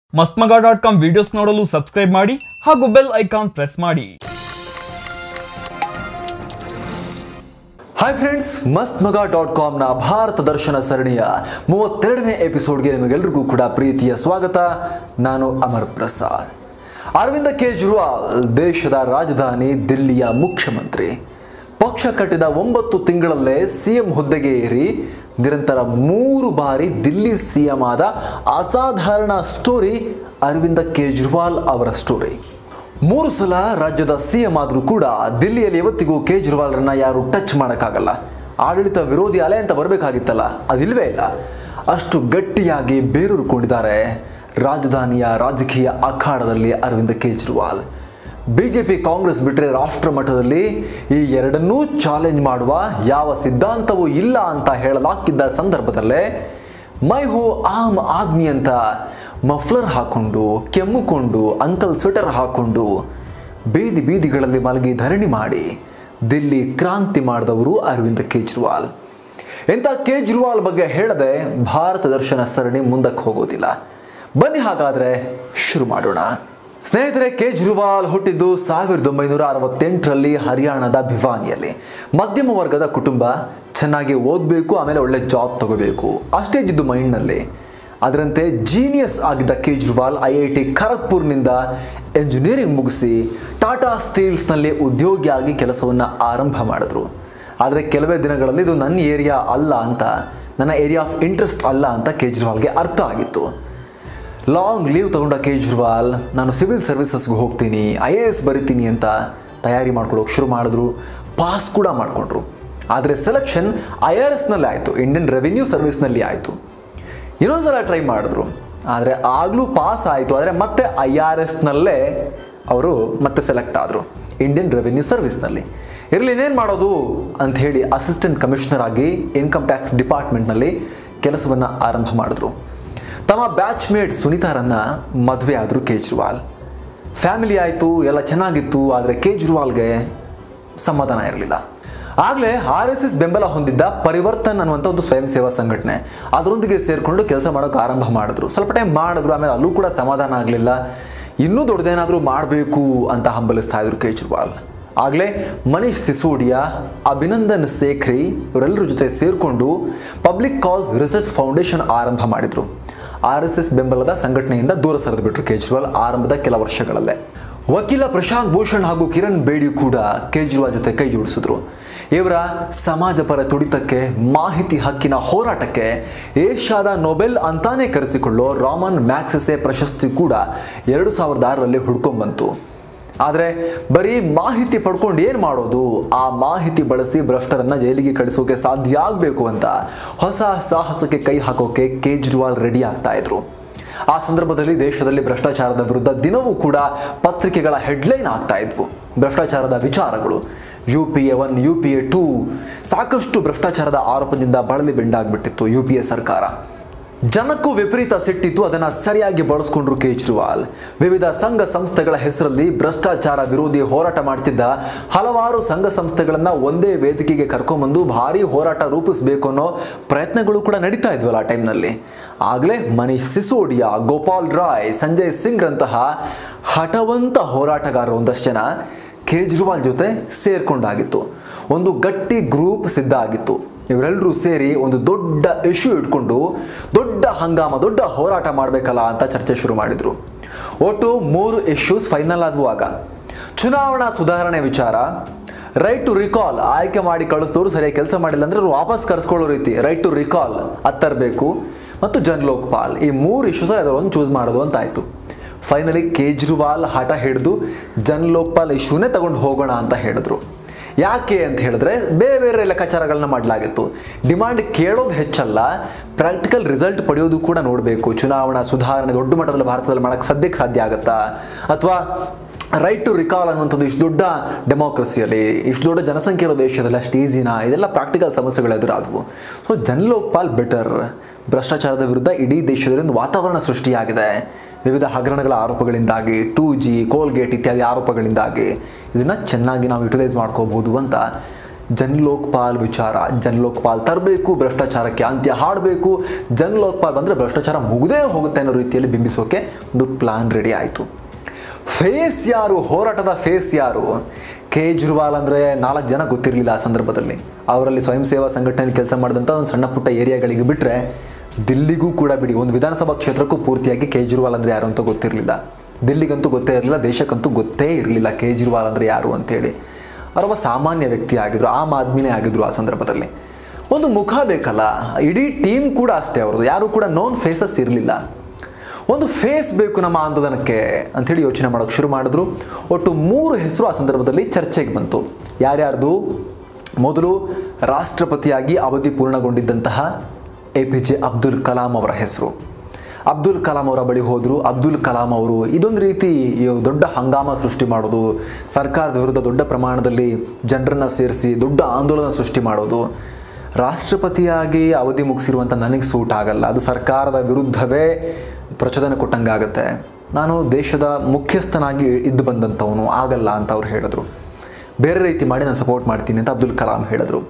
ಮಸ್ತ್ಮಗ dot com videos ನೋಡಲು subscribe ಮಾಡಿ ಹಾಗೂ ಬೆಲ್ ಐಕಾನ್ ಪ್ರೆಸ್ ಮಾಡಿ hi friends Masth Maga dot ಕಾಮ್ನ Bharat ದರ್ಶನ ಸರಣಿಯ ಮೂವತ್ತೆರಡನೇ ಎಪಿಸೋಡ್ಗೆ ನಿಮಗೆಲ್ಲರಿಗೂ ಕೂಡ ಪ್ರೀತಿಯ ಸ್ವಾಗತ ನಾನು ಅಮರ್ ಪ್ರಸಾದ್ ಅರವಿಂದ ಕೇಜ್ರಿವಾಲ್ ದೇಶದ ರಾಜಧಾನಿ ದಿಲ್ಲಿಯ ಮುಖ್ಯಮಂತ್ರಿ ಪಕ್ಷ ಕಟ್ಟಿದ ಒಂಬತ್ತು ತಿಂಗಳಲ್ಲೇ ಸಿಎಂ ಹುದ್ದೆಗೆ ಏರಿ ನಿರಂತರ ಮೂರು ಬಾರಿ ದಿಲ್ಲಿ ಸಿಎಂ ಆದ ಅಸಾಧಾರಣ ಸ್ಟೋರಿ ಅರವಿಂದ ಕೇಜ್ರಿವಾಲ್ ಅವರ ಸ್ಟೋರಿ ಮೂರು ಸಲ ರಾಜ್ಯದ ಸಿಎಂ ಆದರೂ ಕೂಡ ದಿಲ್ಲಿಯಲ್ಲಿ ಇವತ್ತಿಗೂ ಕೇಜ್ರಿವಾಲ್ರನ್ನ ಯಾರು ಟಚ್ ಮಾಡೋಕ್ಕಾಗಲ್ಲ ಆಡಳಿತ ವಿರೋಧಿ ಅಲೆ ಅಂತ ಬರಬೇಕಾಗಿತ್ತಲ್ಲ ಅದಿಲ್ವೇ ಇಲ್ಲ ಅಷ್ಟು ಗಟ್ಟಿಯಾಗಿ ಬೇರೂರಿಕೊಂಡಿದ್ದಾರೆ ರಾಜಧಾನಿಯ ರಾಜಕೀಯ ಅಖಾಡದಲ್ಲಿ ಅರವಿಂದ ಕೇಜ್ರಿವಾಲ್ ಬಿಜೆಪಿ ಕಾಂಗ್ರೆಸ್ ಬಿಟ್ಟರೆ ರಾಷ್ಟ್ರ ಮಟ್ಟದಲ್ಲಿ ಈ ಎರಡನ್ನೂ ಚಾಲೆಂಜ್ ಮಾಡುವ ಯಾವ ಸಿದ್ಧಾಂತವೂ ಇಲ್ಲ ಅಂತ ಹೇಳಲಾಗಿದ್ದ ಸಂದರ್ಭದಲ್ಲೇ ಮೈ ಹೋ ಆಮ್ ಆದ್ಮಿ ಅಂತ ಮಫ್ಲರ್ ಹಾಕೊಂಡು ಕೆಮ್ಮುಕೊಂಡು ಅಂಕಲ್ ಸ್ವೆಟರ್ ಹಾಕೊಂಡು ಬೀದಿ ಬೀದಿಗಳಲ್ಲಿ ಮಲಗಿ ಧರಣಿ ಮಾಡಿ ದಿಲ್ಲಿ ಕ್ರಾಂತಿ ಮಾಡಿದವರು ಅರವಿಂದ ಕೇಜ್ರಿವಾಲ್ ಇಂಥ ಕೇಜ್ರಿವಾಲ್ ಬಗ್ಗೆ ಹೇಳದೆ ಭಾರತ ದರ್ಶನ ಸರಣಿ ಮುಂದಕ್ಕೆ ಹೋಗೋದಿಲ್ಲ ಬನ್ನಿ ಹಾಗಾದ್ರೆ ಶುರು ಮಾಡೋಣ ಸ್ನೇಹಿತರೆ ಕೇಜ್ರಿವಾಲ್ ಹುಟ್ಟಿದ್ದು ಸಾವಿರದ ಒಂಬೈನೂರ ಅರವತ್ತೆಂಟರಲ್ಲಿ ಹರಿಯಾಣದ ಭಿವಾನಿಯಲ್ಲಿ ಮಧ್ಯಮ ವರ್ಗದ ಕುಟುಂಬ ಚೆನ್ನಾಗಿ ಓದಬೇಕು ಆಮೇಲೆ ಒಳ್ಳೆ ಜಾಬ್ ತಗೋಬೇಕು ಅಷ್ಟೇ ಇದ್ದಿದ್ದು ಮೈಂಡ್ನಲ್ಲಿ ಅದರಂತೆ ಜೀನಿಯಸ್ ಆಗಿದ್ದ ಕೇಜ್ರಿವಾಲ್ ಐ ಐ ಟಿ ಖರಗ್ಪುರ್ನಿಂದ ಎಂಜಿನಿಯರಿಂಗ್ ಮುಗಿಸಿ ಟಾಟಾ ಸ್ಟೀಲ್ಸ್ನಲ್ಲಿ ಉದ್ಯೋಗಿಯಾಗಿ ಕೆಲಸವನ್ನು ಆರಂಭ ಮಾಡಿದ್ರು ಆದರೆ ಕೆಲವೇ ದಿನಗಳಲ್ಲಿ ಇದು ನನ್ನ ಏರಿಯಾ ಅಲ್ಲ ಅಂತ ನನ್ನ ಏರಿಯಾ ಆಫ್ ಇಂಟ್ರೆಸ್ಟ್ ಅಲ್ಲ ಅಂತ ಕೇಜ್ರಿವಾಲ್ಗೆ ಅರ್ಥ ಆಗಿತ್ತು ಲಾಂಗ್ ಲೀವ್ ತಗೊಂಡ ಕೇಜ್ರಿವಾಲ್ ನಾನು ಸಿವಿಲ್ ಸರ್ವಿಸಸ್ಗೆ ಹೋಗ್ತೀನಿ ಐ ಎ ಎಸ್ ಬರಿತೀನಿ ಅಂತ ತಯಾರಿ ಮಾಡ್ಕೊಳ್ಳೋಕೆ ಶುರು ಮಾಡಿದ್ರು ಪಾಸ್ ಕೂಡ ಮಾಡಿಕೊಂಡ್ರು ಆದರೆ ಸೆಲೆಕ್ಷನ್ ಐ ಆರ್ ಎಸ್ನಲ್ಲಿ ಆಯಿತು ಇಂಡಿಯನ್ ರೆವಿನ್ಯೂ ಸರ್ವಿಸ್ನಲ್ಲಿ ಆಯಿತು ಇನ್ನೊಂದ್ಸಲ ಟ್ರೈ ಮಾಡಿದ್ರು ಆದರೆ ಆಗಲೂ ಪಾಸ್ ಆಯಿತು ಆದರೆ ಮತ್ತೆ ಐ ಆರ್ ಎಸ್ನಲ್ಲೇ ಅವರು ಮತ್ತೆ ಸೆಲೆಕ್ಟ್ ಆದರು ಇಂಡಿಯನ್ ರೆವಿನ್ಯೂ ಸರ್ವಿಸ್ನಲ್ಲಿ ಇರಲಿ ಇನ್ನೇನು ಮಾಡೋದು ಅಂತ ಹೇಳಿ ಅಸಿಸ್ಟೆಂಟ್ ಕಮಿಷನರ್ ಆಗಿ ಇನ್ಕಮ್ ಟ್ಯಾಕ್ಸ್ ಡಿಪಾರ್ಟ್ಮೆಂಟ್ನಲ್ಲಿ ಕೆಲಸವನ್ನು ಆರಂಭ ಮಾಡಿದ್ರು ತಮ್ಮ ಬ್ಯಾಚ್ಮೇಟ್ ಸುನೀತಾರನ್ನ ಮದುವೆ ಆದರು ಕೇಜ್ರಿವಾಲ್ ಫ್ಯಾಮಿಲಿ ಆಯಿತು ಎಲ್ಲ ಚೆನ್ನಾಗಿತ್ತು ಆದರೆ ಕೇಜ್ರಿವಾಲ್ಗೆ ಸಮಾಧಾನ ಇರಲಿಲ್ಲ ಆಗಲೇ ಆರ್ ಎಸ್ ಎಸ್ ಬೆಂಬಲ ಹೊಂದಿದ್ದ ಪರಿವರ್ತನ್ ಅನ್ನುವಂಥ ಒಂದು ಸ್ವಯಂ ಸೇವಾ ಸಂಘಟನೆ ಅದರೊಂದಿಗೆ ಸೇರಿಕೊಂಡು ಕೆಲಸ ಮಾಡೋಕೆ ಆರಂಭ ಮಾಡಿದ್ರು ಸ್ವಲ್ಪ ಟೈಮ್ ಮಾಡಿದ್ರು ಆಮೇಲೆ ಅಲ್ಲೂ ಕೂಡ ಸಮಾಧಾನ ಆಗಲಿಲ್ಲ ಇನ್ನೂ ದೊಡ್ಡದೇನಾದರೂ ಮಾಡಬೇಕು ಅಂತ ಹಂಬಲಿಸ್ತಾ ಇದ್ರು ಕೇಜ್ರಿವಾಲ್ ಆಗಲೇ ಮನೀಶ್ ಸಿಸೋಡಿಯಾ ಅಭಿನಂದನ್ ಸೇಖ್ರಿ ಇವರೆಲ್ಲರ ಜೊತೆ ಸೇರಿಕೊಂಡು ಪಬ್ಲಿಕ್ ಕಾಸ್ ರಿಸರ್ಚ್ ಫೌಂಡೇಶನ್ ಆರಂಭ ಮಾಡಿದರು ಆರ್ ಎಸ್ ಎಸ್ ಬೆಂಬಲದ ಸಂಘಟನೆಯಿಂದ ದೂರ ಸರಿದು ಬಿಟ್ರು ಕೇಜ್ರಿವಾಲ್ ಆರಂಭದ ಕೆಲ ವರ್ಷಗಳಲ್ಲೇ ವಕೀಲ ಪ್ರಶಾಂತ್ ಭೂಷಣ್ ಹಾಗೂ ಕಿರಣ್ ಬೇಡಿ ಕೂಡ ಕೇಜ್ರಿವಾಲ್ ಜೊತೆ ಕೈ ಜೋಡಿಸಿದ್ರು ಇವರ ಸಮಾಜ ಪರ ತುಡಿತಕ್ಕೆ ಮಾಹಿತಿ ಹಕ್ಕಿನ ಹೋರಾಟಕ್ಕೆ ಏಷ್ಯಾದ ನೊಬೆಲ್ ಅಂತಾನೆ ಕರೆಸಿಕೊಳ್ಳೋ ರಾಮನ್ ಮ್ಯಾಕ್ಸೆಸೆ ಪ್ರಶಸ್ತಿ ಕೂಡ ಎರಡು ಸಾವಿರದ ಆರರಲ್ಲಿ ಹುಡ್ಕೊಂಡ್ಬಂತು ಆದರೆ ಬರೀ ಮಾಹಿತಿ ಪಡ್ಕೊಂಡು ಏನು ಮಾಡೋದು ಆ ಮಾಹಿತಿ ಬಳಸಿ ಭ್ರಷ್ಟರನ್ನ ಜೈಲಿಗೆ ಕಳಿಸೋಕೆ ಸಾಧ್ಯ ಆಗಬೇಕು ಅಂತ ಹೊಸ ಸಾಹಸಕ್ಕೆ ಕೈ ಹಾಕೋಕೆ ಕೇಜ್ರಿವಾಲ್ ರೆಡಿ ಆಗ್ತಾ ಇದ್ರು ಆ ಸಂದರ್ಭದಲ್ಲಿ ದೇಶದಲ್ಲಿ ಭ್ರಷ್ಟಾಚಾರದ ವಿರುದ್ಧ ದಿನವೂ ಕೂಡ ಪತ್ರಿಕೆಗಳ ಹೆಡ್ಲೈನ್ ಆಗ್ತಾ ಇದ್ವು ಭ್ರಷ್ಟಾಚಾರದ ವಿಚಾರಗಳು U P A one U P A two ಸಾಕಷ್ಟು ಭ್ರಷ್ಟಾಚಾರದ ಆರೋಪದಿಂದ ಬಳಲಿ ಬೆಂಡಾಗ್ಬಿಟ್ಟಿತ್ತು ಯು ಪಿ ಎ ಸರ್ಕಾರ ಜನಕ್ಕೂ ವಿಪರೀತ ಸಿಟ್ಟಿತ್ತು ಅದನ್ನು ಸರಿಯಾಗಿ ಬಳಸ್ಕೊಂಡ್ರು ಕೇಜ್ರಿವಾಲ್ ವಿವಿಧ ಸಂಘ ಸಂಸ್ಥೆಗಳ ಹೆಸರಲ್ಲಿ ಭ್ರಷ್ಟಾಚಾರ ವಿರೋಧಿ ಹೋರಾಟ ಮಾಡ್ತಿದ್ದ ಹಲವಾರು ಸಂಘ ಸಂಸ್ಥೆಗಳನ್ನ ಒಂದೇ ವೇದಿಕೆಗೆ ಕರ್ಕೊಂಬಂದು ಭಾರಿ ಹೋರಾಟ ರೂಪಿಸಬೇಕು ಅನ್ನೋ ಪ್ರಯತ್ನಗಳು ಕೂಡ ನಡೀತಾ ಇದ್ವಲ್ಲ ಆ ಟೈಮ್ನಲ್ಲಿ ಆಗಲೇ ಮನೀಶ್ ಸಿಸೋಡಿಯಾ ಗೋಪಾಲ್ ರಾಯ್ ಸಂಜಯ್ ಸಿಂಗ್ರಂತಹ ಹಠವಂತ ಹೋರಾಟಗಾರರು ಒಂದಷ್ಟು ಜನ ಕೇಜ್ರಿವಾಲ್ ಜೊತೆ ಸೇರ್ಕೊಂಡಾಗಿತ್ತು ಒಂದು ಗಟ್ಟಿ ಗ್ರೂಪ್ ಸಿದ್ಧ ಆಗಿತ್ತು ಇವರೆಲ್ಲರೂ ಸೇರಿ ಒಂದು ದೊಡ್ಡ ಇಶ್ಯೂ ಇಟ್ಕೊಂಡು ದೊಡ್ಡ ಹಂಗಾಮ ದೊಡ್ಡ ಹೋರಾಟ ಮಾಡಬೇಕಲ್ಲ ಅಂತ ಚರ್ಚೆ ಶುರು ಮಾಡಿದ್ರು ಒಟ್ಟು ಮೂರು ಇಶ್ಯೂಸ್ ಫೈನಲ್ ಆದವು ಆಗ ಚುನಾವಣಾ ಸುಧಾರಣೆ ವಿಚಾರ ರೈಟ್ ಟು ರಿಕಾಲ್ ಆಯ್ಕೆ ಮಾಡಿ ಕಳಿಸಿದವರು ಸರಿಯಾಗಿ ಕೆಲಸ ಮಾಡಿಲ್ಲ ಅಂದ್ರೆ ಅವ್ರು ವಾಪಸ್ ಕರೆಸ್ಕೊಳ್ಳೋ ರೀತಿ ರೈಟ್ ಟು ರಿಕಾಲ್ ಅದು ತರಬೇಕು ಮತ್ತು ಜನ್ ಲೋಕ್ಪಾಲ್ ಈ ಮೂರು ಇಶ್ಯೂಸ್ ಅದರೊಂದು ಚೂಸ್ ಮಾಡೋದು ಅಂತ ಆಯಿತು ಫೈನಲಿ ಕೇಜ್ರಿವಾಲ್ ಹಠ ಹಿಡಿದು ಜನ್ ಲೋಕ್ಪಾಲ್ ಇಶ್ಯೂನೇ ತಗೊಂಡು ಹೋಗೋಣ ಅಂತ ಹೇಳಿದ್ರು ಯಾಕೆ ಅಂತ ಹೇಳಿದ್ರೆ ಬೇರೆ ಬೇರೆ ಲೆಕ್ಕಾಚಾರಗಳನ್ನ ಮಾಡಲಾಗಿತ್ತು ಡಿಮಾಂಡ್ ಕೇಳೋದು ಹೆಚ್ಚಲ್ಲ ಪ್ರಾಕ್ಟಿಕಲ್ ರಿಸಲ್ಟ್ ಪಡೆಯೋದು ಕೂಡ ನೋಡಬೇಕು ಚುನಾವಣಾ ಸುಧಾರಣೆ ದೊಡ್ಡ ಮಟ್ಟದಲ್ಲಿ ಭಾರತದಲ್ಲಿ ಮಾಡೋಕ್ಕೆ ಸದ್ಯಕ್ಕೆ ಸಾಧ್ಯ ಆಗುತ್ತಾ ಅಥವಾ ರೈಟ್ ಟು ರಿಕಾಲ್ ಅನ್ನುವಂಥದ್ದು ಇಷ್ಟು ದೊಡ್ಡ ಡೆಮೋಕ್ರಸಿಯಲ್ಲಿ ಇಷ್ಟು ದೊಡ್ಡ ಜನಸಂಖ್ಯೆ ಇರೋ ದೇಶದಲ್ಲಿ ಅಷ್ಟು ಈಸಿನಾ ಇದೆಲ್ಲ ಪ್ರಾಕ್ಟಿಕಲ್ ಸಮಸ್ಯೆಗಳು ಎದುರಾದವು ಸೊ ಜನ್ ಲೋಕ್ಪಾಲ್ ಬೆಟರ್ ಭ್ರಷ್ಟಾಚಾರದ ವಿರುದ್ಧ ಇಡೀ ದೇಶದಲ್ಲಿ ಒಂದು ವಾತಾವರಣ ಸೃಷ್ಟಿಯಾಗಿದೆ ವಿವಿಧ ಹಗರಣಗಳ ಆರೋಪಗಳಿಂದಾಗಿ ಟೂ ಜಿ ಕೋಲ್ಗೇಟ್ ಇತ್ಯಾದಿ ಆರೋಪಗಳಿಂದಾಗಿ ಇದನ್ನು ಚೆನ್ನಾಗಿ ನಾವು ಯುಟಿಲೈಸ್ ಮಾಡ್ಕೋಬಹುದು ಅಂತ ಜನ್ ಲೋಕ್ಪಾಲ್ ವಿಚಾರ ಜನ್ ಲೋಕ್ಪಾಲ್ ತರಬೇಕು ಭ್ರಷ್ಟಾಚಾರಕ್ಕೆ ಅಂತ್ಯ ಹಾಡಬೇಕು ಜನ್ ಲೋಕ್ಪಾಲ್ ಬಂದರೆ ಭ್ರಷ್ಟಾಚಾರ ಮುಗದೇ ಹೋಗುತ್ತೆ ಅನ್ನೋ ರೀತಿಯಲ್ಲಿ ಬಿಂಬಿಸೋಕೆ ಒಂದು ಪ್ಲಾನ್ ರೆಡಿ ಆಯಿತು ಫೇಸ್ ಯಾರು ಹೋರಾಟದ ಫೇಸ್ ಯಾರು ಕೇಜ್ರಿವಾಲ್ ಅಂದರೆ ನಾಲ್ಕು ಜನ ಗೊತ್ತಿರಲಿಲ್ಲ ಆ ಸಂದರ್ಭದಲ್ಲಿ ಅವರಲ್ಲಿ ಸ್ವಯಂ ಸೇವಾ ಸಂಘಟನೆಯಲ್ಲಿ ಕೆಲಸ ಮಾಡಿದಂಥ ಒಂದು ಸಣ್ಣ ಪುಟ್ಟ ಏರಿಯಾಗಳಿಗೆ ಬಿಟ್ಟರೆ ದಿಲ್ಲಿಗೂ ಕೂಡ ಬಿಡಿ ಒಂದು ವಿಧಾನಸಭಾ ಕ್ಷೇತ್ರಕ್ಕೂ ಪೂರ್ತಿಯಾಗಿ ಕೇಜ್ರಿವಾಲ್ ಅಂದರೆ ಯಾರು ಅಂತ ಗೊತ್ತಿರಲಿಲ್ಲ ದಿಲ್ಲಿಗಂತೂ ಗೊತ್ತೇ ಇರಲಿಲ್ಲ ದೇಶಕ್ಕಂತೂ ಗೊತ್ತೇ ಇರಲಿಲ್ಲ ಕೇಜ್ರಿವಾಲ್ ಅಂದರೆ ಯಾರು ಅಂತೇಳಿ ಅವರೊಬ್ಬ ಸಾಮಾನ್ಯ ವ್ಯಕ್ತಿ ಆಗಿದ್ರು ಆಮ್ ಆದ್ಮಿನೇ ಆಗಿದ್ರು ಆ ಸಂದರ್ಭದಲ್ಲಿ ಒಂದು ಮುಖ ಬೇಕಲ್ಲ ಇಡೀ ಟೀಮ್ ಕೂಡ ಅಷ್ಟೇ ಅವ್ರದ್ದು ಯಾರು ಕೂಡ ನೋನ್ ಫೇಸಸ್ ಇರಲಿಲ್ಲ ಒಂದು ಫೇಸ್ ಬೇಕು ನಮ್ಮ ಆಂದೋಲನಕ್ಕೆ ಅಂಥೇಳಿ ಯೋಚನೆ ಮಾಡೋಕೆ ಶುರು ಮಾಡಿದ್ರು ಒಟ್ಟು ಮೂರು ಹೆಸರು ಆ ಸಂದರ್ಭದಲ್ಲಿ ಚರ್ಚೆಗೆ ಬಂತು ಯಾರ್ಯಾರ್ದು ಮೊದಲು ರಾಷ್ಟ್ರಪತಿಯಾಗಿ ಅವಧಿ ಪೂರ್ಣಗೊಂಡಿದ್ದಂತಹ A P J Abdul Kalam ಅವರ ಹೆಸರು ಅಬ್ದುಲ್ ಕಲಾಂ ಅವರ ಬಳಿ ಹೋದರು ಅಬ್ದುಲ್ ಕಲಾಂ ಅವರು ಇದೊಂದು ರೀತಿ ಈ ದೊಡ್ಡ ಹಂಗಾಮ ಸೃಷ್ಟಿ ಮಾಡೋದು ಸರ್ಕಾರದ ವಿರುದ್ಧ ದೊಡ್ಡ ಪ್ರಮಾಣದಲ್ಲಿ ಜನರನ್ನು ಸೇರಿಸಿ ದೊಡ್ಡ ಆಂದೋಲನ ಸೃಷ್ಟಿ ಮಾಡೋದು ರಾಷ್ಟ್ರಪತಿಯಾಗಿ ಅವಧಿ ಮುಗಿಸಿರುವಂಥ ನನಗೆ ಸೂಟ್ ಆಗಲ್ಲ ಅದು ಸರ್ಕಾರದ ವಿರುದ್ಧವೇ ಪ್ರಚೋದನೆ ಕೊಟ್ಟಂಗಾಗತ್ತೆ ನಾನು ದೇಶದ ಮುಖ್ಯಸ್ಥನಾಗಿ ಇದ್ದು ಬಂದಂಥವನು ಆಗಲ್ಲ ಅಂತ ಅವ್ರು ಹೇಳಿದ್ರು ಬೇರೆ ರೀತಿ ಮಾಡಿ ನಾನು ಸಪೋರ್ಟ್ ಮಾಡ್ತೀನಿ ಅಂತ ಅಬ್ದುಲ್ ಕಲಾಂ ಹೇಳಿದ್ರು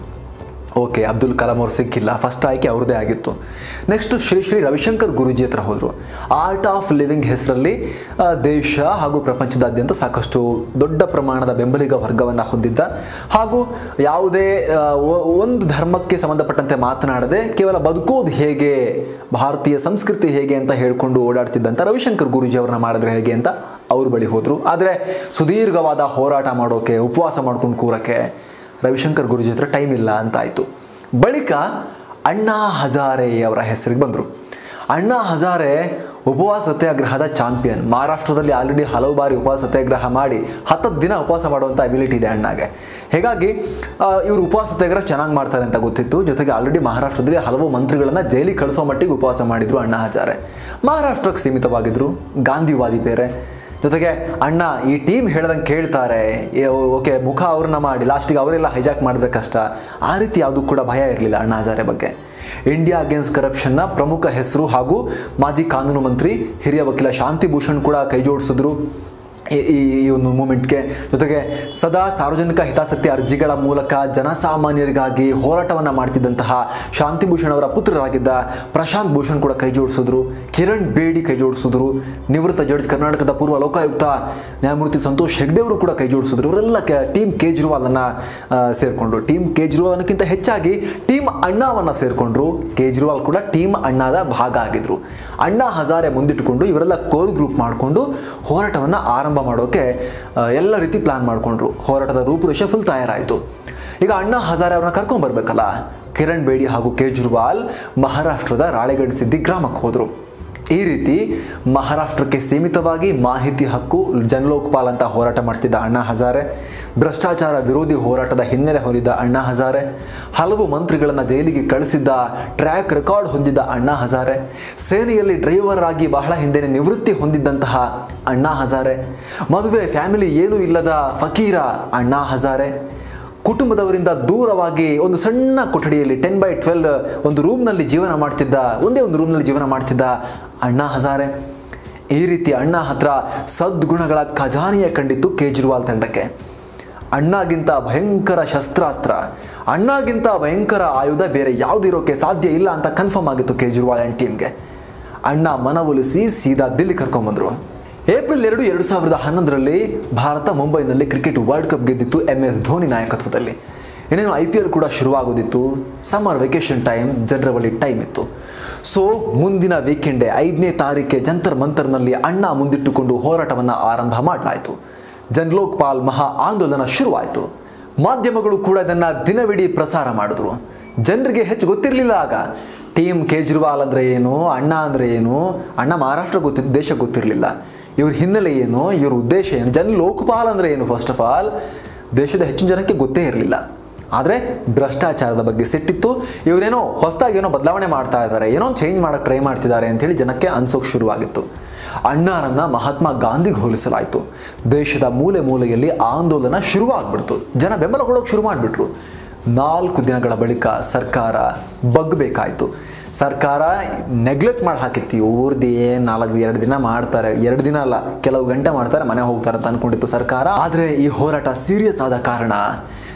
ಓಕೆ ಅಬ್ದುಲ್ ಕಲಾಂ ಅವ್ರು ಸಿಕ್ಕಿಲ್ಲ ಫಸ್ಟ್ ಆಯ್ಕೆ ಅವ್ರದ್ದೇ ಆಗಿತ್ತು ನೆಕ್ಸ್ಟ್ ಶ್ರೀ ಶ್ರೀ ರವಿಶಂಕರ್ ಗುರೂಜಿ ಹತ್ರ ಹೋದರು ಆರ್ಟ್ ಆಫ್ ಲಿವಿಂಗ್ ಹೆಸರಲ್ಲಿ ಆ, ದೇಶ ಹಾಗೂ ಪ್ರಪಂಚದಾದ್ಯಂತ ಸಾಕಷ್ಟು ದೊಡ್ಡ ಪ್ರಮಾಣದ ಬೆಂಬಲಿಗ ವರ್ಗವನ್ನು ಹೊಂದಿದ್ದ ಹಾಗೂ ಯಾವುದೇ ಆ, ಒ- ಒಂದು ಧರ್ಮಕ್ಕೆ ಸಂಬಂಧಪಟ್ಟಂತೆ ಮಾತನಾಡದೆ ಕೇವಲ ಬದುಕೋದು ಹೇಗೆ ಭಾರತೀಯ ಸಂಸ್ಕೃತಿ ಹೇಗೆ ಅಂತ ಹೇಳ್ಕೊಂಡು ಓಡಾಡ್ತಿದ್ದಂಥ ರವಿಶಂಕರ್ ಗುರೂಜಿ ಅವ್ರನ್ನ ಮಾಡಿದ್ರೆ ಹೇಗೆ ಅಂತ ಅವ್ರ ಬಳಿ ಹೋದರು ಆದರೆ ಸುದೀರ್ಘವಾದ ಹೋರಾಟ ಮಾಡೋಕೆ ಉಪವಾಸ ಮಾಡ್ಕೊಂಡು ಕೂರಕ್ಕೆ ರವಿಶಂಕರ್ ಗುರುಜಿ ಹತ್ರ ಟೈಮ್ ಇಲ್ಲ ಅಂತ ಆಯಿತು ಬಳಿಕ ಅಣ್ಣಾ ಹಜಾರೆ ಅವರ ಹೆಸರಿಗೆ ಬಂದರು ಅಣ್ಣಾ ಹಜಾರೆ ಉಪವಾಸ ಸತ್ಯಾಗ್ರಹದ ಚಾಂಪಿಯನ್ ಮಹಾರಾಷ್ಟ್ರದಲ್ಲಿ ಆಲ್ರೆಡಿ ಹಲವು ಬಾರಿ ಉಪವಾಸ ಸತ್ಯಾಗ್ರಹ ಮಾಡಿ ಹತ್ತತ್ತು ದಿನ ಉಪವಾಸ ಮಾಡುವಂಥ ಅಬಿಲಿಟಿ ಇದೆ ಅಣ್ಣಾಗೆ ಹೀಗಾಗಿ ಆ, ಇವರು ಉಪವಾಸ ಸತ್ಯಾಗ್ರಹ ಚೆನ್ನಾಗಿ ಮಾಡ್ತಾರೆ ಅಂತ ಗೊತ್ತಿತ್ತು ಜೊತೆಗೆ ಆಲ್ರೆಡಿ ಮಹಾರಾಷ್ಟ್ರದಲ್ಲಿ ಹಲವು ಮಂತ್ರಿಗಳನ್ನು ಜೈಲಿಗೆ ಕಳಿಸೋ ಮಟ್ಟಿಗೆ ಉಪವಾಸ ಮಾಡಿದ್ರು ಅಣ್ಣಾ ಹಜಾರೆ ಮಹಾರಾಷ್ಟ್ರಕ್ಕೆ ಸೀಮಿತವಾಗಿದ್ದರು ಗಾಂಧಿವಾದಿ ಬೇರೆ ಜೊತೆಗೆ ಅಣ್ಣ ಈ ಟೀಮ್ ಹೇಳ್ದಂಗೆ ಕೇಳ್ತಾರೆ ಓಕೆ ಮುಖ ಅವ್ರನ್ನ ಮಾಡಿ ಲಾಸ್ಟಿಗೆ ಅವರೆಲ್ಲ ಹೈಜಾಕ್ ಮಾಡಿದ್ರೆ ಕಷ್ಟ ಆ ರೀತಿ ಯಾವುದೂ ಕೂಡ ಭಯ ಇರಲಿಲ್ಲ ಅಣ್ಣಾ ಹಜಾರೆ ಬಗ್ಗೆ ಇಂಡಿಯಾ ಅಗೇನ್ಸ್ಟ್ ಕರಪ್ಷನ್ನ ಪ್ರಮುಖ ಹೆಸರು ಹಾಗೂ ಮಾಜಿ ಕಾನೂನು ಮಂತ್ರಿ ಹಿರಿಯ ವಕೀಲ ಶಾಂತಿ ಭೂಷಣ್ ಕೂಡ ಕೈ ಜೋಡಿಸಿದ್ರು ಈ- ಈ ಈ ಒಂದು ಮೂಮೆಂಟ್ಗೆ ಜೊತೆಗೆ ಸದಾ ಸಾರ್ವಜನಿಕ ಹಿತಾಸಕ್ತಿ ಅರ್ಜಿಗಳ ಮೂಲಕ ಜನಸಾಮಾನ್ಯರಿಗಾಗಿ ಹೋರಾಟವನ್ನು ಮಾಡ್ತಿದ್ದಂತಹ ಶಾಂತಿಭೂಷಣ್ ಅವರ ಪುತ್ರರಾಗಿದ್ದ ಪ್ರಶಾಂತ್ ಭೂಷಣ್ ಕೂಡ ಕೈ ಜೋಡಿಸಿದ್ರು ಕಿರಣ್ ಬೇಡಿ ಕೈ ಜೋಡಿಸಿದ್ರು ನಿವೃತ್ತ ಜಡ್ಜ್ ಕರ್ನಾಟಕದ ಪೂರ್ವ ಲೋಕಾಯುಕ್ತ ನ್ಯಾಯಮೂರ್ತಿ ಸಂತೋಷ್ ಹೆಗ್ಡೆ ಅವರು ಕೂಡ ಕೈ ಜೋಡಿಸಿದ್ರು ಇವರೆಲ್ಲ ಕೆ ಟೀಮ್ ಕೇಜ್ರಿವಾಲನ್ನು ಸೇರಿಕೊಂಡ್ರು ಟೀಮ್ ಕೇಜ್ರಿವಾಲ್ ಅನ್ನೋಕ್ಕಿಂತ ಹೆಚ್ಚಾಗಿ ಟೀಮ್ ಅಣ್ಣಾವನ್ನು ಸೇರಿಕೊಂಡ್ರು ಕೇಜ್ರಿವಾಲ್ ಕೂಡ ಟೀಮ್ ಅಣ್ಣಾದ ಭಾಗ ಆಗಿದ್ರು ಅಣ್ಣಾ ಹಜಾರೆ ಮುಂದಿಟ್ಟುಕೊಂಡು ಇವರೆಲ್ಲ ಕೋರ್ ಗ್ರೂಪ್ ಮಾಡಿಕೊಂಡು ಹೋರಾಟವನ್ನು ಆರಂಭ ಮಾಡೋಕೆ ಆ, ಎಲ್ಲ ರೀತಿ ಪ್ಲಾನ್ ಮಾಡಿಕೊಂಡ್ರು ಹೋರಾಟದ ರೂಪುರೇಷೆ ಫುಲ್ ತಯಾರಾಯಿತು ಈಗ ಅಣ್ಣಾ ಹಜಾರೆ ಅವ್ರನ್ನ ಕರ್ಕೊಂಬರ್ಬೇಕಲ್ಲ ಕಿರಣ್ ಬೇಡಿ ಹಾಗೂ ಕೇಜ್ರಿವಾಲ್ ಮಹಾರಾಷ್ಟ್ರದ ರಾಳೆಗಢ ಸಿದ್ದಿ ಗ್ರಾಮಕ್ಕೆ ಹೋದರು ಈ ರೀತಿ ಮಹಾರಾಷ್ಟ್ರಕ್ಕೆ ಸೀಮಿತವಾಗಿ ಮಾಹಿತಿ ಹಕ್ಕು ಜನಲೋಕ್ಪಾಲ್ ಅಂತ ಹೋರಾಟ ಮಾಡ್ತಿದ್ದ ಅಣ್ಣಾ ಹಜಾರೆ ಭ್ರಷ್ಟಾಚಾರ ವಿರೋಧಿ ಹೋರಾಟದ ಹಿನ್ನೆಲೆ ಹೊಂದಿದ್ದ ಅಣ್ಣಾ ಹಜಾರೆ ಹಲವು ಮಂತ್ರಿಗಳನ್ನು ಜೈಲಿಗೆ ಕಳಿಸಿದ್ದ ಟ್ರ್ಯಾಕ್ ರೆಕಾರ್ಡ್ ಹೊಂದಿದ್ದ ಅಣ್ಣಾ ಹಜಾರೆ ಸೇನೆಯಲ್ಲಿ ಡ್ರೈವರ್ ಆಗಿ ಬಹಳ ಹಿಂದೆನೆ ನಿವೃತ್ತಿ ಹೊಂದಿದ್ದಂತಹ ಅಣ್ಣಾ ಹಜಾರೆ ಮದುವೆ ಫ್ಯಾಮಿಲಿ ಏನೂ ಇಲ್ಲದ ಫಕೀರ ಅಣ್ಣಾ ಹಜಾರೆ ಕುಟುಂಬದವರಿಂದ ದೂರವಾಗಿ ಒಂದು ಸಣ್ಣ ಕೊಠಡಿಯಲ್ಲಿ ಟೆನ್ ಬೈ ಟ್ವೆಲ್ ಒಂದು ರೂಮ್ನಲ್ಲಿ ಜೀವನ ಮಾಡ್ತಿದ್ದ ಒಂದೇ ಒಂದು ರೂಮ್ನಲ್ಲಿ ಜೀವನ ಮಾಡ್ತಿದ್ದ ಅಣ್ಣಾ ಹಜಾರೆ ಈ ರೀತಿ ಅಣ್ಣ ಹತ್ರ ಸದ್ಗುಣಗಳ ಖಜಾನೆಯ ಕಂಡಿತ್ತು ಕೇಜ್ರಿವಾಲ್ ತಂಡಕ್ಕೆ ಅಣ್ಣಗಿಂತ ಭಯಂಕರ ಶಸ್ತ್ರಾಸ್ತ್ರ ಅಣ್ಣಗಿಂತ ಭಯಂಕರ ಆಯುಧ ಬೇರೆ ಯಾವುದಿರೋಕ್ಕೆ ಸಾಧ್ಯ ಇಲ್ಲ ಅಂತ ಕನ್ಫರ್ಮ್ ಆಗಿತ್ತು ಕೇಜ್ರಿವಾಲ್ ಆ್ಯಂಡ್ ಟೀಮ್ಗೆ ಅಣ್ಣ ಮನವೊಲಿಸಿ ಸೀದಾ ದಿಲ್ಲಿ ಕರ್ಕೊಂಬಂದ್ರು ಏಪ್ರಿಲ್ ಎರಡು ಎರಡು ಸಾವಿರದ ಹನ್ನೊಂದರಲ್ಲಿ ಭಾರತ ಮುಂಬೈನಲ್ಲಿ ಕ್ರಿಕೆಟ್ ವರ್ಲ್ಡ್ ಕಪ್ ಗೆದ್ದಿತ್ತು ಎಂ ಎಸ್ ಧೋನಿ ನಾಯಕತ್ವದಲ್ಲಿ ಇನ್ನೇನು ಐ ಪಿ ಎಲ್ ಕೂಡ ಶುರುವಾಗೋದಿತ್ತು ಸಮ್ಮರ್ ವೆಕೇಶನ್ ಟೈಮ್ ಜನರ ಬಳಿ ಟೈಮ್ ಇತ್ತು ಸೊ ಮುಂದಿನ ವೀಕೆಂಡೇ ಐದನೇ ತಾರೀಕೆ ಜಂತರ್ ಮಂತರ್ನಲ್ಲಿ ಅಣ್ಣ ಮುಂದಿಟ್ಟುಕೊಂಡು ಹೋರಾಟವನ್ನು ಆರಂಭ ಮಾಡಲಾಯಿತು ಜನ್ಲೋಕ್ಪಾಲ್ ಮಹಾ ಆಂದೋಲನ ಶುರುವಾಯಿತು ಮಾಧ್ಯಮಗಳು ಕೂಡ ಇದನ್ನು ದಿನವಿಡೀ ಪ್ರಸಾರ ಮಾಡಿದ್ರು ಜನರಿಗೆ ಹೆಚ್ಚು ಗೊತ್ತಿರಲಿಲ್ಲ ಆಗ ಟೀಮ್ ಕೇಜ್ರಿವಾಲ್ ಅಂದರೆ ಏನು ಅಣ್ಣ ಅಂದರೆ ಏನು ಅಣ್ಣ ಮಹಾರಾಷ್ಟ್ರ ಗೊತ್ತಿದ್ದು ದೇಶ ಗೊತ್ತಿರಲಿಲ್ಲ ಇವ್ರ ಹಿನ್ನೆಲೆ ಏನು ಇವ್ರ ಉದ್ದೇಶ ಏನು ಜನ ಲೋಕಪಾಲ್ ಅಂದರೆ ಏನು ಫಸ್ಟ್ ಆಫ್ ಆಲ್ ದೇಶದ ಹೆಚ್ಚಿನ ಜನಕ್ಕೆ ಗೊತ್ತೇ ಇರಲಿಲ್ಲ ಆದರೆ ಭ್ರಷ್ಟಾಚಾರದ ಬಗ್ಗೆ ಸಿಟ್ಟಿತ್ತು ಇವರೇನೋ ಹೊಸದಾಗಿ ಏನೋ ಬದಲಾವಣೆ ಮಾಡ್ತಾ ಇದ್ದಾರೆ ಏನೋ ಚೇಂಜ್ ಮಾಡೋಕ್ಕೆ ಟ್ರೈ ಮಾಡ್ತಿದ್ದಾರೆ ಅಂತೇಳಿ ಜನಕ್ಕೆ ಅನ್ಸೋಕೆ ಶುರುವಾಗಿತ್ತು ಅಣ್ಣಾರನ್ನ ಮಹಾತ್ಮ ಗಾಂಧಿಗೆ ಹೋಲಿಸಲಾಯಿತು ದೇಶದ ಮೂಲೆ ಮೂಲೆಯಲ್ಲಿ ಆಂದೋಲನ ಶುರುವಾಗ್ಬಿಡ್ತು ಜನ ಬೆಂಬಲ ಕೊಡೋಕೆ ಶುರು ಮಾಡಿಬಿಟ್ರು ನಾಲ್ಕು ದಿನಗಳ ಬಳಿಕ ಸರ್ಕಾರ ಬಗ್ಬೇಕಾಯಿತು ಸರ್ಕಾರ ನೆಗ್ಲೆಕ್ಟ್ ಮಾಡಿ ಹಾಕಿತ್ತು ಇವ್ರದ್ದು ಏನು ನಾಲ್ಕು ಎರಡು ದಿನ ಮಾಡ್ತಾರೆ ಎರಡು ದಿನ ಅಲ್ಲ ಕೆಲವು ಗಂಟೆ ಮಾಡ್ತಾರೆ ಮನೆ ಹೋಗ್ತಾರೆ ಅಂತ ಅನ್ಕೊಂಡಿತ್ತು ಸರ್ಕಾರ ಆದರೆ ಈ ಹೋರಾಟ ಸೀರಿಯಸ್ ಆದ ಕಾರಣ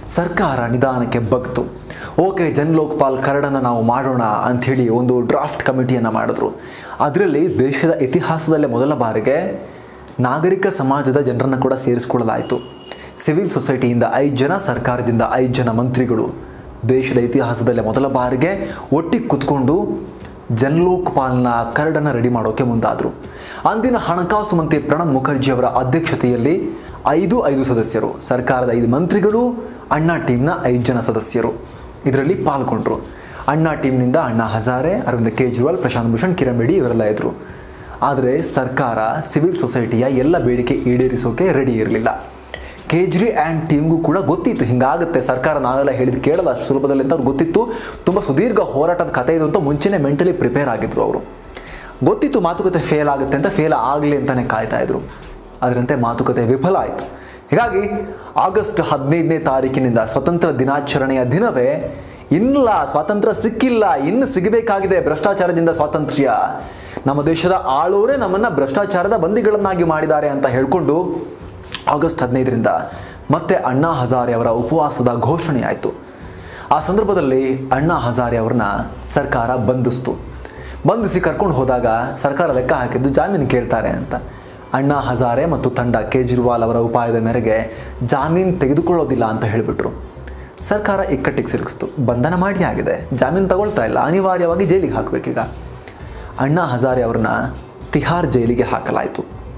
ಸರ್ಕಾರ ನಿಧಾನಕ್ಕೆ ಬಗ್ತು ಓಕೆ ಜನ್ ಲೋಕಪಾಲ್ ಕರಡನ್ನು ನಾವು ಮಾಡೋಣ ಅಂಥೇಳಿ ಒಂದು ಡ್ರಾಫ್ಟ್ ಕಮಿಟಿಯನ್ನು ಮಾಡಿದ್ರು ಅದರಲ್ಲಿ ದೇಶದ ಇತಿಹಾಸದಲ್ಲೇ ಮೊದಲ ಬಾರಿಗೆ ನಾಗರಿಕ ಸಮಾಜದ ಜನರನ್ನು ಕೂಡ ಸೇರಿಸ್ಕೊಳ್ಳಲಾಯಿತು ಸಿವಿಲ್ ಸೊಸೈಟಿಯಿಂದ ಐದು ಜನ ಸರ್ಕಾರದಿಂದ ಐದು ಜನ ಮಂತ್ರಿಗಳು ದೇಶದ ಇತಿಹಾಸದಲ್ಲೇ ಮೊದಲ ಬಾರಿಗೆ ಒಟ್ಟಿಗೆ ಕುತ್ಕೊಂಡು ಜನ್ಲೋಕ್ಪಾಲ್ನ ಕರಡನ್ನು ರೆಡಿ ಮಾಡೋಕ್ಕೆ ಮುಂದಾದರು ಅಂದಿನ ಹಣಕಾಸು ಮಂತ್ರಿ ಪ್ರಣಬ್ ಮುಖರ್ಜಿ ಅವರ ಅಧ್ಯಕ್ಷತೆಯಲ್ಲಿ ಐದು ಐದು ಸದಸ್ಯರು ಸರ್ಕಾರದ ಐದು ಮಂತ್ರಿಗಳು ಅಣ್ಣಾ ಟೀಮ್ನ ಐದು ಜನ ಸದಸ್ಯರು ಇದರಲ್ಲಿ ಪಾಲ್ಗೊಂಡ್ರು ಅಣ್ಣಾ ಟೀಮ್ನಿಂದ ಅಣ್ಣಾ ಹಜಾರೆ ಅರವಿಂದ್ ಕೇಜ್ರಿವಾಲ್ ಪ್ರಶಾಂತ್ ಭೂಷಣ್ ಕಿರಣ್ ಬೇಡಿ ಇವರೆಲ್ಲ ಇದ್ರು ಆದರೆ ಸರ್ಕಾರ ಸಿವಿಲ್ ಸೊಸೈಟಿಯ ಎಲ್ಲ ಬೇಡಿಕೆ ಈಡೇರಿಸೋಕೆ ರೆಡಿ ಇರಲಿಲ್ಲ ಕೇಜ್ರಿ ಆ್ಯಂಡ್ ಟೀಮ್ಗೂ ಕೂಡ ಗೊತ್ತಿತ್ತು ಹಿಂಗಾಗುತ್ತೆ ಸರ್ಕಾರ ನಾವೆಲ್ಲ ಹೇಳಿದ್ ಕೇಳಲ್ಲ ಅಷ್ಟು ಸುಲಭದಲ್ಲಿ ಅಂತ ಅವ್ರಿಗೆ ಗೊತ್ತಿತ್ತು ತುಂಬ ಸುದೀರ್ಘ ಹೋರಾಟದ ಕಥೆ ಇದು ಅಂತ ಮುಂಚೆನೇ ಮೆಂಟಲಿ ಪ್ರಿಪೇರ್ ಆಗಿದ್ರು ಅವರು ಗೊತ್ತಿತ್ತು ಮಾತುಕತೆ ಫೇಲ್ ಆಗುತ್ತೆ ಅಂತ ಫೇಲ್ ಆಗಲಿ ಅಂತಲೇ ಕಾಯ್ತಾ ಇದ್ರು ಅದರಂತೆ ಮಾತುಕತೆ ವಿಫಲ ಆಯಿತು ಹೀಗಾಗಿ ಆಗಸ್ಟ್ ಹದಿನೈದನೇ ತಾರೀಕಿನಿಂದ ಸ್ವತಂತ್ರ ದಿನಾಚರಣೆಯ ದಿನವೇ ಇಲ್ಲ ಸ್ವಾತಂತ್ರ್ಯ ಸಿಕ್ಕಿಲ್ಲ ಇನ್ನು ಸಿಗಬೇಕಾಗಿದೆ ಭ್ರಷ್ಟಾಚಾರದಿಂದ ಸ್ವಾತಂತ್ರ್ಯ ನಮ್ಮ ದೇಶದ ಆಳೋರೇ ನಮ್ಮನ್ನು ಭ್ರಷ್ಟಾಚಾರದ ಬಂದಿಗಳನ್ನಾಗಿ ಮಾಡಿದ್ದಾರೆ ಅಂತ ಹೇಳಿಕೊಂಡು ಆಗಸ್ಟ್ ಹದಿನೈದರಿಂದ ಮತ್ತೆ ಅಣ್ಣಾ ಹಜಾರೆ ಅವರ ಉಪವಾಸದ ಘೋಷಣೆ ಆಯಿತು ಆ ಸಂದರ್ಭದಲ್ಲಿ ಅಣ್ಣಾ ಹಜಾರೆ ಅವ್ರನ್ನ ಸರ್ಕಾರ ಬಂಧಿಸ್ತು ಬಂಧಿಸಿ ಕರ್ಕೊಂಡು ಹೋದಾಗ ಸರ್ಕಾರ ಲೆಕ್ಕ ಹಾಕಿದ್ದು ಜಾಮೀನು ಕೇಳ್ತಾರೆ ಅಂತ ಅಣ್ಣಾ ಹಜಾರೆ ಮತ್ತು ತಂಡ ಕೇಜ್ರಿವಾಲ್ ಅವರ ಉಪಾಯದ ಮೇರೆಗೆ ಜಾಮೀನು ತೆಗೆದುಕೊಳ್ಳೋದಿಲ್ಲ ಅಂತ ಹೇಳಿಬಿಟ್ರು ಸರ್ಕಾರ ಇಕ್ಕಟ್ಟಿಗೆ ಸಿಲುಕಿಸ್ತು ಬಂಧನ ಮಾಡಿ ಆಗಿದೆ ಜಾಮೀನು ತಗೊಳ್ತಾ ಇಲ್ಲ ಅನಿವಾರ್ಯವಾಗಿ ಜೈಲಿಗೆ ಹಾಕಬೇಕೀಗ ಅಣ್ಣಾ ಹಜಾರೆ ಅವ್ರನ್ನ ತಿಹಾರ್ ಜೈಲಿಗೆ ಹಾಕಲಾಯಿತು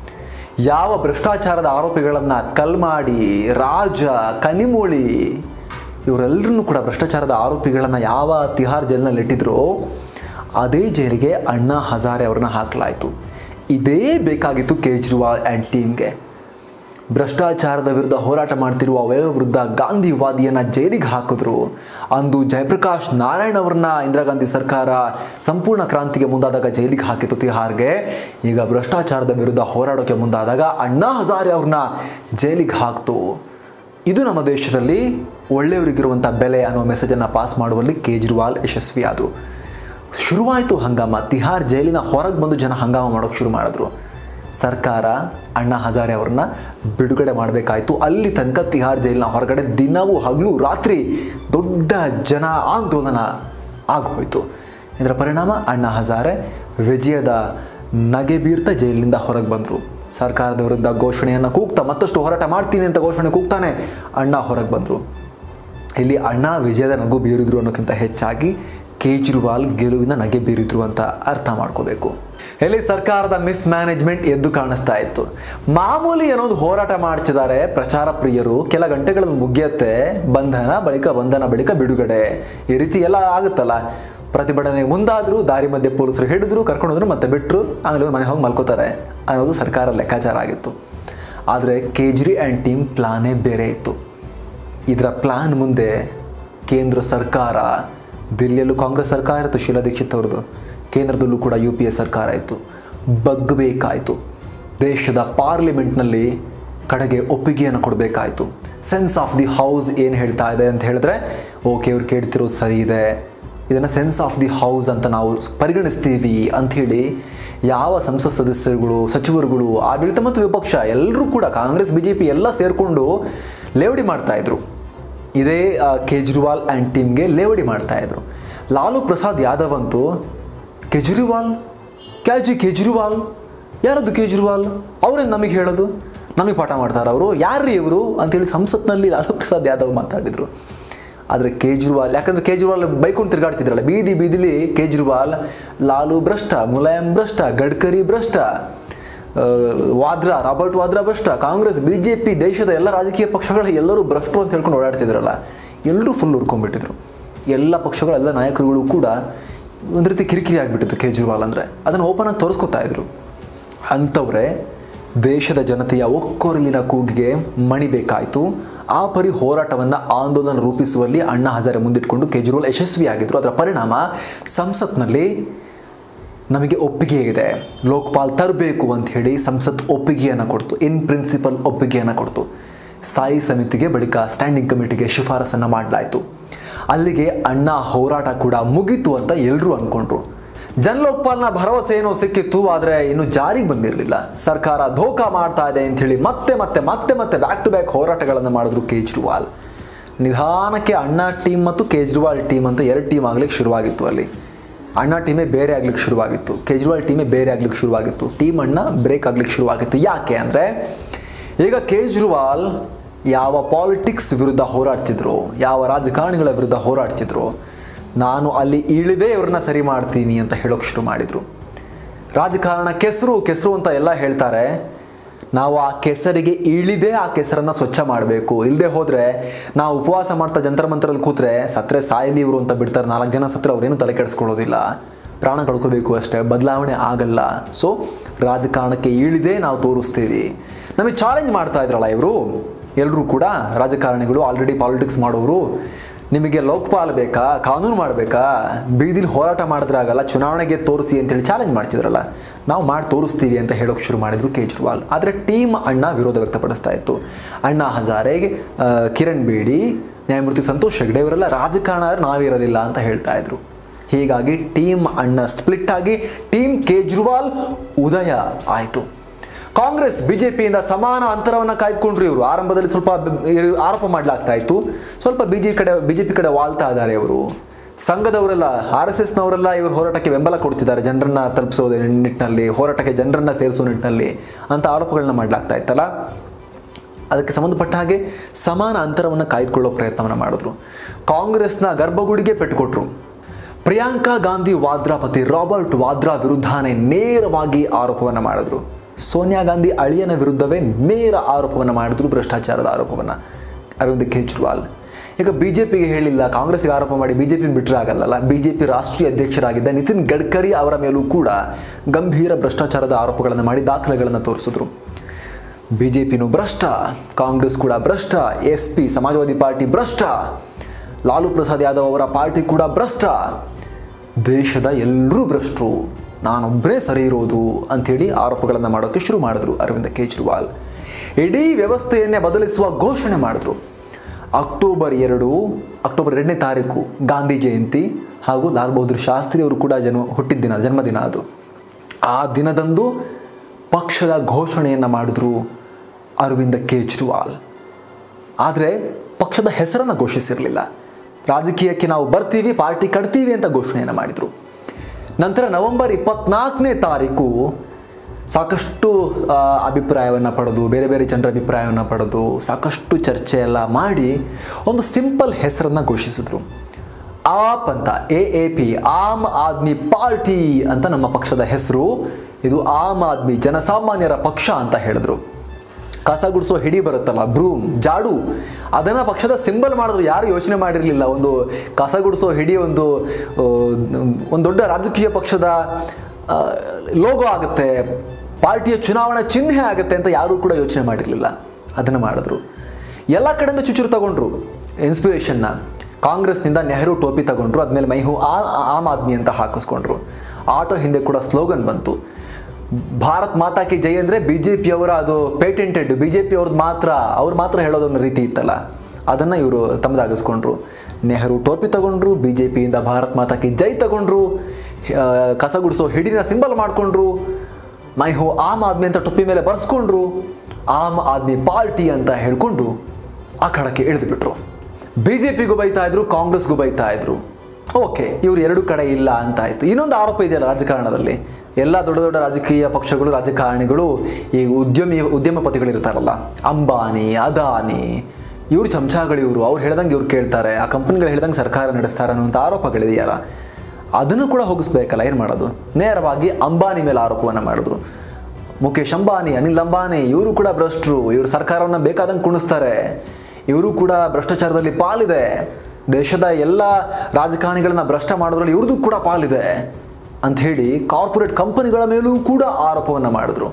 ಯಾವ ಭ್ರಷ್ಟಾಚಾರದ ಆರೋಪಿಗಳನ್ನು ಕಲ್ಮಾಡಿ ರಾಜ ಕನಿಮೋಳಿ ಇವರೆಲ್ಲರನ್ನೂ ಕೂಡ ಭ್ರಷ್ಟಾಚಾರದ ಆರೋಪಿಗಳನ್ನು ಯಾವ ತಿಹಾರ್ ಜೈಲಿನಲ್ಲಿ ಇಟ್ಟಿದ್ರೋ ಅದೇ ಜೈಲಿಗೆ ಅಣ್ಣಾ ಹಜಾರೆ ಅವ್ರನ್ನ ಹಾಕಲಾಯಿತು ಇದೇ ಬೇಕಾಗಿತ್ತು ಕೇಜ್ರಿವಾಲ್ ಆ್ಯಂಡ್ ಟೀಮ್ಗೆ ಭ್ರಷ್ಟಾಚಾರದ ವಿರುದ್ಧ ಹೋರಾಟ ಮಾಡ್ತಿರುವ ವಯೋವೃದ್ಧ ಗಾಂಧಿವಾದಿಯನ್ನು ಜೈಲಿಗೆ ಹಾಕಿದ್ರು ಅಂದು ಜಯಪ್ರಕಾಶ್ ನಾರಾಯಣ್ ಅವ್ರನ್ನ ಇಂದಿರಾ ಗಾಂಧಿ ಸರ್ಕಾರ ಸಂಪೂರ್ಣ ಕ್ರಾಂತಿಗೆ ಮುಂದಾದಾಗ ಜೈಲಿಗೆ ಹಾಕಿತ್ತು ತಿಹಾರ್ಗೆ ಈಗ ಭ್ರಷ್ಟಾಚಾರದ ವಿರುದ್ಧ ಹೋರಾಡೋಕ್ಕೆ ಮುಂದಾದಾಗ ಅಣ್ಣಾ ಹಜಾರೆ ಅವ್ರನ್ನ ಜೈಲಿಗೆ ಹಾಕ್ತು ಇದು ನಮ್ಮ ದೇಶದಲ್ಲಿ ಒಳ್ಳೆಯವರಿಗಿರುವಂಥ ಬೆಲೆ ಅನ್ನೋ ಮೆಸೇಜನ್ನು ಪಾಸ್ ಮಾಡುವಲ್ಲಿ ಕೇಜ್ರಿವಾಲ್ ಯಶಸ್ವಿ ಆದರು ಶುರುವಾಯಿತು ಹಂಗಾಮ ತಿಹಾರ್ ಜೈಲಿನ ಹೊರಗೆ ಬಂದು ಜನ ಹಂಗಾಮ ಮಾಡೋಕ್ಕೆ ಶುರು ಮಾಡಿದ್ರು ಸರ್ಕಾರ ಅಣ್ಣಾ ಹಜಾರೆ ಅವ್ರನ್ನ ಬಿಡುಗಡೆ ಮಾಡಬೇಕಾಯಿತು ಅಲ್ಲಿ ತನಕ ತಿಹಾರ್ ಜೈಲಿನ ಹೊರಗಡೆ ದಿನವೂ ಹಗಲು ರಾತ್ರಿ ದೊಡ್ಡ ಜನ ಆಂದೋಲನ ಆಗೋಯ್ತು ಇದರ ಪರಿಣಾಮ ಅಣ್ಣಾ ಹಜಾರೆ ವಿಜಯದ ನಗೆ ಬೀರ್ತಾ ಜೈಲಿನಿಂದ ಹೊರಗೆ ಬಂದರು ಸರ್ಕಾರದ ವಿರುದ್ಧ ಘೋಷಣೆಯನ್ನು ಕೂಗ್ತಾ ಮತ್ತಷ್ಟು ಹೋರಾಟ ಮಾಡ್ತೀನಿ ಅಂತ ಘೋಷಣೆ ಕೂಗ್ತಾನೆ ಅಣ್ಣ ಹೊರಗೆ ಬಂದರು ಇಲ್ಲಿ ಅಣ್ಣ ವಿಜಯದ ನಗು ಬೀರಿದ್ರು ಅನ್ನೋಕ್ಕಿಂತ ಹೆಚ್ಚಾಗಿ ಕೇಜ್ರಿವಾಲ್ ಗೆಲುವಿನ ನಗೆ ಬೀರಿದ್ರು ಅಂತ ಅರ್ಥ ಮಾಡ್ಕೋಬೇಕು ಇಲ್ಲಿ ಸರ್ಕಾರದ ಮಿಸ್ ಮ್ಯಾನೇಜ್ಮೆಂಟ್ ಎದ್ದು ಕಾಣಿಸ್ತಾ ಇತ್ತು ಮಾಮೂಲಿ ಅನ್ನೋದು ಹೋರಾಟ ಮಾಡ್ತಿದ್ದಾರೆ ಪ್ರಚಾರ ಪ್ರಿಯರು ಕೆಲ ಗಂಟೆಗಳಲ್ಲಿ ಮುಗಿಯತ್ತೆ ಬಂಧನ ಬಳಿಕ ಬಂಧನ ಬಳಿಕ ಬಿಡುಗಡೆ ಈ ರೀತಿ ಎಲ್ಲ ಆಗುತ್ತಲ್ಲ ಪ್ರತಿಭಟನೆಗೆ ಮುಂದಾದ್ರು ದಾರಿ ಮಧ್ಯೆ ಪೊಲೀಸರು ಹಿಡಿದ್ರು ಕರ್ಕೊಂಡು ಹೋದ್ರು ಮತ್ತೆ ಬಿಟ್ಟರು ಆಮೇಲೆ ಇವ್ರು ಮನೆ ಹೋಗಿ ಮಲ್ಕೋತಾರೆ ಅನ್ನೋದು ಸರ್ಕಾರ ಲೆಕ್ಕಾಚಾರ ಆಗಿತ್ತು ಆದರೆ ಕೇಜ್ರಿ ಆ್ಯಂಡ್ ಟೀಮ್ ಪ್ಲಾನೇ ಬೇರೆ ಇತ್ತು ಇದರ ಪ್ಲಾನ್ ಮುಂದೆ ಕೇಂದ್ರ ಸರ್ಕಾರ ದಿಲ್ಲಿಯಲ್ಲೂ ಕಾಂಗ್ರೆಸ್ ಸರ್ಕಾರ ಇತ್ತು ಶೀಲಾ ದೀಕ್ಷಿತ್ ಅವ್ರದ್ದು ಕೇಂದ್ರದಲ್ಲೂ ಕೂಡ ಯು ಪಿ ಎ ಸರ್ಕಾರ ಇತ್ತು ಬಗ್ಗಬೇಕಾಯಿತು ದೇಶದ ಪಾರ್ಲಿಮೆಂಟ್ನಲ್ಲಿ ಕಡೆಗೆ ಒಪ್ಪಿಗೆಯನ್ನು ಕೊಡಬೇಕಾಯಿತು ಸೆನ್ಸ್ ಆಫ್ ದಿ ಹೌಸ್ ಏನು ಹೇಳ್ತಾ ಇದೆ ಅಂತ ಹೇಳಿದ್ರೆ ಓಕೆ ಇವ್ರು ಕೇಳ್ತಿರೋದು ಸರಿ ಇದೆ ಇದನ್ನು ಸೆನ್ಸ್ ಆಫ್ ದಿ ಹೌಸ್ ಅಂತ ನಾವು ಪರಿಗಣಿಸ್ತೀವಿ ಅಂಥೇಳಿ ಯಾವ ಸಂಸತ್ ಸದಸ್ಯರುಗಳು ಸಚಿವರುಗಳು ಆಡಳಿತ ಮತ್ತು ವಿಪಕ್ಷ ಎಲ್ಲರೂ ಕೂಡ ಕಾಂಗ್ರೆಸ್ ಬಿ ಜೆ ಪಿ ಎಲ್ಲ ಸೇರಿಕೊಂಡು ಲೇವಡಿ ಮಾಡ್ತಾಯಿದ್ರು ಇದೇ ಆ, ಕೇಜ್ರಿವಾಲ್ ಆ್ಯಂಡ್ ಟೀಮ್ಗೆ ಲೇವಡಿ ಮಾಡ್ತಾಯಿದ್ರು ಲಾಲು ಪ್ರಸಾದ್ ಯಾದವ್ ಅಂತೂ ಕೇಜ್ರಿವಾಲ್ ಕ್ಯಾಜಿ ಕೇಜ್ರಿವಾಲ್ ಯಾರದು ಕೇಜ್ರಿವಾಲ್ ಅವರೇನು ನಮಗೆ ಹೇಳೋದು ನಮಗೆ ಪಾಠ ಮಾಡ್ತಾರೆ ಅವರು ಯಾರ್ರೀ ಇವರು ಅಂತೇಳಿ ಸಂಸತ್ನಲ್ಲಿ ಲಾಲು ಪ್ರಸಾದ್ ಯಾದವ್ ಮಾತಾಡಿದರು ಆದರೆ ಕೇಜ್ರಿವಾಲ್ ಯಾಕಂದ್ರೆ ಕೇಜ್ರಿವಾಲ್ ಬೈಕೊಂಡು ತಿರುಗಾಡ್ತಿದ್ರಲ್ಲ ಬೀದಿ ಬೀದಿಲಿ ಕೇಜ್ರಿವಾಲ್ ಲಾಲು ಭ್ರಷ್ಟ ಮುಲಾಯಂ ಭ್ರಷ್ಟ ಗಡ್ಕರಿ ಭ್ರಷ್ಟ ಆ, ವಾದ್ರಾ ರಾಬರ್ಟ್ ವಾದ್ರಾ ಭ್ರಷ್ಟ ಕಾಂಗ್ರೆಸ್ ಬಿ ಜೆ ಪಿ ದೇಶದ ಎಲ್ಲ ರಾಜಕೀಯ ಪಕ್ಷಗಳ ಎಲ್ಲರೂ ಭ್ರಷ್ಟರು ಅಂತ ಹೇಳ್ಕೊಂಡು ಓಡಾಡ್ತಿದ್ರಲ್ಲ ಎಲ್ಲರೂ ಫುಲ್ ಹುರ್ಕೊಂಡ್ಬಿಟ್ಟಿದ್ರು ಎಲ್ಲ ಪಕ್ಷಗಳ ಎಲ್ಲ ನಾಯಕರುಗಳು ಕೂಡ ಒಂದು ರೀತಿ ಕಿರಿಕಿರಿ ಆಗಿಬಿಟ್ಟಿತ್ತು ಕೇಜ್ರಿವಾಲ್ ಅಂದರೆ ಅದನ್ನು ಓಪನ್ ಆಗಿ ತೋರಿಸ್ಕೊತಾ ಇದ್ರು ಅಂಥವ್ರೆ ದೇಶದ ಜನತೆಯ ಒಕ್ಕೊರಲಿನ ಕೂಗಿಗೆ ಮಣಿಬೇಕಾಯಿತು ಆ ಪರಿ ಹೋರಾಟವನ್ನು ಆಂದೋಲನ ರೂಪಿಸುವಲ್ಲಿ ಅಣ್ಣಾ ಹಜಾರೆ ಮುಂದಿಟ್ಕೊಂಡು ಕೇಜ್ರಿವಾಲ್ ಯಶಸ್ವಿಯಾಗಿದ್ದರು ಅದರ ಪರಿಣಾಮ ಸಂಸತ್ನಲ್ಲಿ ನಮಗೆ ಒಪ್ಪಿಗೆ ಇದೆ ಲೋಕಪಾಲ್ ತರಬೇಕು ಅಂತ ಹೇಳಿ ಸಂಸತ್ ಒಪ್ಪಿಗೆಯನ್ನು ಕೊಡ್ತು ಇನ್ ಪ್ರಿನ್ಸಿಪಲ್ ಒಪ್ಪಿಗೆಯನ್ನು ಕೊಡ್ತು ಸ್ಥಾಯಿ ಸಮಿತಿಗೆ ಬಳಿಕ ಸ್ಟ್ಯಾಂಡಿಂಗ್ ಕಮಿಟಿಗೆ ಶಿಫಾರಸನ್ನು ಮಾಡಲಾಯಿತು ಅಲ್ಲಿಗೆ ಅಣ್ಣಾ ಹೋರಾಟ ಕೂಡ ಮುಗೀತು ಅಂತ ಎಲ್ಲರೂ ಅಂದ್ಕೊಂಡ್ರು ಜನ್ ಲೋಕಪಾಲ್ನ ಭರವಸೆ ಏನೋ ಸಿಕ್ಕಿತ್ತು ಆದರೆ ಇನ್ನು ಜಾರಿಗೆ ಬಂದಿರಲಿಲ್ಲ ಸರ್ಕಾರ ಧೋಖಾ ಮಾಡ್ತಾ ಇದೆ ಅಂಥೇಳಿ ಮತ್ತೆ ಮತ್ತೆ ಮತ್ತೆ ಮತ್ತೆ ಬ್ಯಾಕ್ ಟು ಬ್ಯಾಕ್ ಹೋರಾಟಗಳನ್ನು ಮಾಡಿದ್ರು ಕೇಜ್ರಿವಾಲ್ ನಿಧಾನಕ್ಕೆ ಅಣ್ಣಾ ಟೀಮ್ ಮತ್ತು ಕೇಜ್ರಿವಾಲ್ ಟೀಮ್ ಅಂತ ಎರಡು ಟೀಮ್ ಆಗ್ಲಿಕ್ಕೆ ಶುರುವಾಗಿತ್ತು ಅಲ್ಲಿ ಅಣ್ಣಾ ಟೀಮೇ ಬೇರೆ ಆಗ್ಲಿಕ್ಕೆ ಶುರುವಾಗಿತ್ತು ಕೇಜ್ರಿವಾಲ್ ಟೀಮೇ ಬೇರೆ ಆಗ್ಲಿಕ್ಕೆ ಶುರುವಾಗಿತ್ತು ಟೀಮ್ ಅಣ್ಣ ಬ್ರೇಕ್ ಆಗ್ಲಿಕ್ಕೆ ಶುರುವಾಗಿತ್ತು ಯಾಕೆ ಅಂದರೆ ಈಗ ಕೇಜ್ರಿವಾಲ್ ಯಾವ ಪಾಲಿಟಿಕ್ಸ್ ವಿರುದ್ಧ ಹೋರಾಡ್ತಿದ್ರು ಯಾವ ರಾಜಕಾರಣಿಗಳ ವಿರುದ್ಧ ಹೋರಾಡ್ತಿದ್ರು ನಾನು ಅಲ್ಲಿ ಇಳಿದೇ ಇವ್ರನ್ನ ಸರಿ ಮಾಡ್ತೀನಿ ಅಂತ ಹೇಳೋಕೆ ಶುರು ಮಾಡಿದರು ರಾಜಕಾರಣ ಕೆಸರು ಕೆಸರು ಅಂತ ಎಲ್ಲ ಹೇಳ್ತಾರೆ ನಾವು ಆ ಕೆಸರಿಗೆ ಇಳಿದೇ ಆ ಕೆಸರನ್ನು ಸ್ವಚ್ಛ ಮಾಡಬೇಕು ಇಲ್ಲದೆ ಹೋದರೆ ನಾವು ಉಪವಾಸ ಮಾಡ್ತಾ ಜಂತರ ಮಂತ್ರಲ್ಲಿ ಕೂತ್ರೆ ಸತ್ರೆ ಸಾಯಲಿ ಇವರು ಅಂತ ಬಿಡ್ತಾರೆ ನಾಲ್ಕು ಜನ ಸತ್ರೆ ಅವ್ರೇನು ತಲೆ ಕೆಡಿಸ್ಕೊಳ್ಳೋದಿಲ್ಲ ಪ್ರಾಣ ಕಳ್ಕೋಬೇಕು ಅಷ್ಟೇ ಬದಲಾವಣೆ ಆಗಲ್ಲ ಸೊ ರಾಜಕಾರಣಕ್ಕೆ ಇಳಿದೇ ನಾವು ತೋರಿಸ್ತೀವಿ ನಮಗೆ ಚಾಲೆಂಜ್ ಮಾಡ್ತಾ ಇದ್ರಲ್ಲ ಇವರು ಎಲ್ಲರೂ ಕೂಡ ರಾಜಕಾರಣಿಗಳು ಆಲ್ರೆಡಿ ಪಾಲಿಟಿಕ್ಸ್ ಮಾಡೋರು ನಿಮಗೆ ಲೋಕಪಾಲ್ ಬೇಕಾ ಕಾನೂನು ಮಾಡಬೇಕಾ ಬೀದಿಲಿ ಹೋರಾಟ ಮಾಡಿದ್ರೆ ಆಗಲ್ಲ ಚುನಾವಣೆಗೆ ತೋರಿಸಿ ಅಂತೇಳಿ ಚಾಲೆಂಜ್ ಮಾಡ್ತಿದ್ರಲ್ಲ ನಾವು ಮಾಡಿ ತೋರಿಸ್ತೀವಿ ಅಂತ ಹೇಳೋಕೆ ಶುರು ಮಾಡಿದ್ರು ಕೇಜ್ರಿವಾಲ್ ಆದರೆ ಟೀಮ್ ಅಣ್ಣ ವಿರೋಧ ವ್ಯಕ್ತಪಡಿಸ್ತಾ ಇತ್ತು ಅಣ್ಣಾ ಹಜಾರೆ ಆ, ಕಿರಣ್ ಬೇಡಿ ನ್ಯಾಯಮೂರ್ತಿ ಸಂತೋಷ್ ಹೆಗ್ಡೆ ಇವರೆಲ್ಲ ರಾಜಕಾರಣ ಆದ್ರೆ ನಾವಿರೋದಿಲ್ಲ ಅಂತ ಹೇಳ್ತಾ ಇದ್ರು ಹೀಗಾಗಿ ಟೀಮ್ ಅಣ್ಣ ಸ್ಪ್ಲಿಟ್ ಆಗಿ ಟೀಮ್ ಕೇಜ್ರಿವಾಲ್ ಉದಯ ಆಯಿತು ಕಾಂಗ್ರೆಸ್ ಬಿಜೆಪಿಯಿಂದ ಸಮಾನ ಅಂತರವನ್ನು ಕಾಯ್ದುಕೊಂಡ್ರು ಇವರು ಆರಂಭದಲ್ಲಿ ಸ್ವಲ್ಪ ಬ- ಇರು- ಆರೋಪ ಮಾಡಲಾಗ್ತಾ ಇತ್ತು ಸ್ವಲ್ಪ ಬಿಜೆಪಿ ಕಡೆ ಬಿಜೆಪಿ ಕಡೆ ವಾಲ್ತಾ ಇದ್ದಾರೆ ಇವರು ಸಂಘದವರೆಲ್ಲ ಆರ್ ಎಸ್ ಎಸ್ನವರೆಲ್ಲ ಇವರು ಹೋರಾಟಕ್ಕೆ ಬೆಂಬಲ ಕೊಡ್ತಿದ್ದಾರೆ ಜನರನ್ನ ತಲುಪಿಸೋದು ನಿಟ್ಟಿನಲ್ಲಿ ಹೋರಾಟಕ್ಕೆ ಜನರನ್ನ ಸೇರಿಸೋ ನಿಟ್ಟಿನಲ್ಲಿ ಅಂತ ಆರೋಪಗಳನ್ನ ಮಾಡಲಾಗ್ತಾ ಇತ್ತಲ್ಲ ಅದಕ್ಕೆ ಸಂಬಂಧಪಟ್ಟ ಹಾಗೆ ಸಮಾನ ಅಂತರವನ್ನು ಕಾಯ್ದುಕೊಳ್ಳೋ ಪ್ರಯತ್ನವನ್ನು ಮಾಡಿದ್ರು ಕಾಂಗ್ರೆಸ್ನ ಗರ್ಭಗುಡಿಗೆ ಪೆಟ್ಟುಕೊಟ್ರು ಪ್ರಿಯಾಂಕಾ ಗಾಂಧಿ ವಾದ್ರಾ ಪತಿ ರಾಬರ್ಟ್ ವಾದ್ರಾ ವಿರುದ್ಧನೇ ನೇರವಾಗಿ ಆರೋಪವನ್ನು ಮಾಡಿದ್ರು ಸೋನಿಯಾ ಗಾಂಧಿ ಅಳಿಯನ ವಿರುದ್ಧವೇ ನೇರ ಆರೋಪವನ್ನು ಮಾಡಿದ್ರು ಭ್ರಷ್ಟಾಚಾರದ ಆರೋಪವನ್ನು ಅರವಿಂದ್ ಕೇಜ್ರಿವಾಲ್ ಈಗ ಬಿ ಜೆ ಪಿಗೆ ಹೇಳಿಲ್ಲ ಕಾಂಗ್ರೆಸ್ಗೆ ಆರೋಪ ಮಾಡಿ ಬಿ ಜೆ ಪಿನ ಬಿಟ್ಟರೆ ಆಗಲ್ಲ ಬಿ ಜೆ ಪಿ ರಾಷ್ಟ್ರೀಯ ಅಧ್ಯಕ್ಷರಾಗಿದ್ದ ನಿತಿನ್ ಗಡ್ಕರಿ ಅವರ ಮೇಲೂ ಕೂಡ ಗಂಭೀರ ಭ್ರಷ್ಟಾಚಾರದ ಆರೋಪಗಳನ್ನು ಮಾಡಿ ದಾಖಲೆಗಳನ್ನು ತೋರಿಸಿದ್ರು ಬಿ ಜೆ ಪಿನೂ ಭ್ರಷ್ಟ ಕಾಂಗ್ರೆಸ್ ಕೂಡ ಭ್ರಷ್ಟ ಎಸ್ ಪಿ ಸಮಾಜವಾದಿ ಪಾರ್ಟಿ ಭ್ರಷ್ಟ ಲಾಲು ಪ್ರಸಾದ್ ಯಾದವ್ ಅವರ ಪಾರ್ಟಿ ಕೂಡ ಭ್ರಷ್ಟ ದೇಶದ ಎಲ್ಲರೂ ಭ್ರಷ್ಟರು ನಾನೊಬ್ಬರೇ ಸರಿ ಇರೋದು ಅಂಥೇಳಿ ಆರೋಪಗಳನ್ನು ಮಾಡೋಕ್ಕೆ ಶುರು ಮಾಡಿದ್ರು ಅರವಿಂದ ಕೇಜ್ರಿವಾಲ್ ಇಡೀ ವ್ಯವಸ್ಥೆಯನ್ನೇ ಬದಲಿಸುವ ಘೋಷಣೆ ಮಾಡಿದ್ರು ಅಕ್ಟೋಬರ್ ಎರಡು ಅಕ್ಟೋಬರ್ ಎರಡನೇ ತಾರೀಕು ಗಾಂಧಿ ಜಯಂತಿ ಹಾಗೂ ಲಾಲ್ ಬಹದ್ದೂರ್ ಶಾಸ್ತ್ರಿ ಅವರು ಕೂಡ ಜನ್ಮ ಹುಟ್ಟಿದ ದಿನ ಜನ್ಮದಿನ ಅದು ಆ ದಿನದಂದು ಪಕ್ಷದ ಘೋಷಣೆಯನ್ನು ಮಾಡಿದ್ರು ಅರವಿಂದ ಕೇಜ್ರಿವಾಲ್ ಆದರೆ ಪಕ್ಷದ ಹೆಸರನ್ನು ಘೋಷಿಸಿರಲಿಲ್ಲ ರಾಜಕೀಯಕ್ಕೆ ನಾವು ಬರ್ತೀವಿ ಪಾರ್ಟಿ ಕಟ್ತೀವಿ ಅಂತ ಘೋಷಣೆಯನ್ನು ಮಾಡಿದರು ನಂತರ ನವೆಂಬರ್ ಇಪ್ಪತ್ನಾಲ್ಕನೇ ತಾರೀಕು ಸಾಕಷ್ಟು ಆ, ಅಭಿಪ್ರಾಯವನ್ನು ಪಡೆದು ಬೇರೆ ಬೇರೆ ಜನರ ಅಭಿಪ್ರಾಯವನ್ನು ಪಡೆದು ಸಾಕಷ್ಟು ಚರ್ಚೆ ಎಲ್ಲ ಮಾಡಿ ಒಂದು ಸಿಂಪಲ್ ಹೆಸರನ್ನು ಘೋಷಿಸಿದ್ರು ಆಪ್ ಅಂತ A A P Aam Aadmi party ಅಂತ ನಮ್ಮ ಪಕ್ಷದ ಹೆಸರು ಇದು ಆಮ್ ಆದ್ಮಿ ಜನಸಾಮಾನ್ಯರ ಪಕ್ಷ ಅಂತ ಹೇಳಿದ್ರು ಕಸ ಗುಡಿಸೋ ಹಿಡಿ ಬರುತ್ತಲ್ಲ ಬ್ರೂಮ್ ಜಾಡು ಅದನ್ನು ಪಕ್ಷದ ಸಿಂಬಲ್ ಮಾಡಿದ್ರು ಯಾರು ಯೋಚನೆ ಮಾಡಿರಲಿಲ್ಲ ಒಂದು ಕಸ ಗುಡಿಸೋ ಹಿಡಿ ಒಂದು ಆ, ಒಂದು ದೊಡ್ಡ ರಾಜಕೀಯ ಪಕ್ಷದ ಲೋಗೋ ಆಗುತ್ತೆ ಪಾರ್ಟಿಯ ಚುನಾವಣಾ ಚಿಹ್ನೆ ಆಗುತ್ತೆ ಅಂತ ಯಾರೂ ಕೂಡ ಯೋಚನೆ ಮಾಡಿರಲಿಲ್ಲ ಅದನ್ನು ಮಾಡಿದ್ರು ಎಲ್ಲ ಕಡೆಯಿಂದ ಚುಚುರು ತಗೊಂಡ್ರು ಇನ್ಸ್ಪಿರೇಷನ್ನ ಕಾಂಗ್ರೆಸ್ನಿಂದ ನೆಹರು ಟೋಪಿ ತಗೊಂಡ್ರು ಅದ್ಮೇಲೆ ಮೈಹು ಆ ಆಮ್ ಆದ್ಮಿ ಅಂತ ಹಾಕಿಸ್ಕೊಂಡ್ರು ಆಟೋ ಹಿಂದೆ ಕೂಡ ಸ್ಲೋಗನ್ ಬಂತು ಭಾರತ್ ಮಾತಾ ಕಿ ಜೈ ಅಂದರೆ ಬಿ ಜೆ ಪಿಯವರ ಅದು ಪೇಟೆಂಟೆಡ್ ಬಿ ಜೆ ಪಿಯವ್ರದ್ದು ಮಾತ್ರ ಅವ್ರು ಮಾತ್ರ ಹೇಳೋದೊಂದು ರೀತಿ ಇತ್ತಲ್ಲ ಅದನ್ನು ಇವರು ತಮ್ಮದಾಗಿಸ್ಕೊಂಡ್ರು ನೆಹರು ಟೋಪಿ ತಗೊಂಡ್ರು ಬಿ ಜೆ ಪಿಯಿಂದ ಭಾರತ್ ಮಾತಾ ಕಿ ಜೈ ತಗೊಂಡ್ರು ಆ, ಕಸ ಗುಡಿಸೋ ಹಿಡಿನ ಸಿಂಬಲ್ ಮಾಡಿಕೊಂಡ್ರು ಮೈ ಹೋ ಆಮ್ ಆದ್ಮಿ ಅಂತ ಟೊಪ್ಪಿ ಮೇಲೆ ಬರ್ಸ್ಕೊಂಡ್ರು ಆಮ್ ಆದ್ಮಿ ಪಾರ್ಟಿ ಅಂತ ಹೇಳ್ಕೊಂಡು ಆ ಕಡಕ್ಕೆ ಇಳಿದು ಬಿಟ್ರು ಬಿ ಜೆ ಪಿಗೂ ಬೈತಾ ಇದ್ರು ಕಾಂಗ್ರೆಸ್ಗೂ ಬೈತಾ ಇದ್ರು ಓಕೆ ಇವ್ರು ಎರಡು ಕಡೆ ಇಲ್ಲ ಅಂತ ಆಯ್ತು ಇನ್ನೊಂದು ಆರೋಪ ಇದೆಯಲ್ಲ ರಾಜಕಾರಣದಲ್ಲಿ ಎಲ್ಲ ದೊಡ್ಡ ದೊಡ್ಡ ರಾಜಕೀಯ ಪಕ್ಷಗಳು ರಾಜಕಾರಣಿಗಳು ಈ ಉದ್ಯಮಿ ಉದ್ಯಮಪತಿಗಳು ಇರ್ತಾರಲ್ಲ ಅಂಬಾನಿ ಅದಾನಿ ಇವ್ರು ಚಮಚಾಗಳು ಇವರು ಅವ್ರು ಹೇಳ್ದಂಗೆ ಇವ್ರು ಕೇಳ್ತಾರೆ ಆ ಕಂಪನಿಗಳು ಹೇಳ್ದಂಗೆ ಸರ್ಕಾರ ನಡೆಸ್ತಾರೆ ಅನ್ನುವಂಥ ಆರೋಪಗಳಿದೆಯಲ್ಲ ಅದನ್ನು ಕೂಡ ಹೋಗಿಸ್ಬೇಕಲ್ಲ ಏನು ಮಾಡೋದು ನೇರವಾಗಿ ಅಂಬಾನಿ ಮೇಲೆ ಆರೋಪವನ್ನು ಮಾಡಿದ್ರು ಮುಖೇಶ್ ಅಂಬಾನಿ ಅನಿಲ್ ಅಂಬಾನಿ ಇವರು ಕೂಡ ಭ್ರಷ್ಟರು ಇವರು ಸರ್ಕಾರವನ್ನು ಬೇಕಾದಂಗೆ ಕುಣಿಸ್ತಾರೆ ಇವರು ಕೂಡ ಭ್ರಷ್ಟಾಚಾರದಲ್ಲಿ ಪಾಲಿದೆ ದೇಶದ ಎಲ್ಲ ರಾಜಕಾರಣಿಗಳನ್ನ ಭ್ರಷ್ಟ ಮಾಡೋದ್ರಲ್ಲಿ ಇವ್ರದ್ದು ಕೂಡ ಪಾಲಿದೆ ಅಂಥೇಳಿ ಕಾರ್ಪೊರೇಟ್ ಕಂಪನಿಗಳ ಮೇಲೂ ಕೂಡ ಆರೋಪವನ್ನು ಮಾಡಿದ್ರು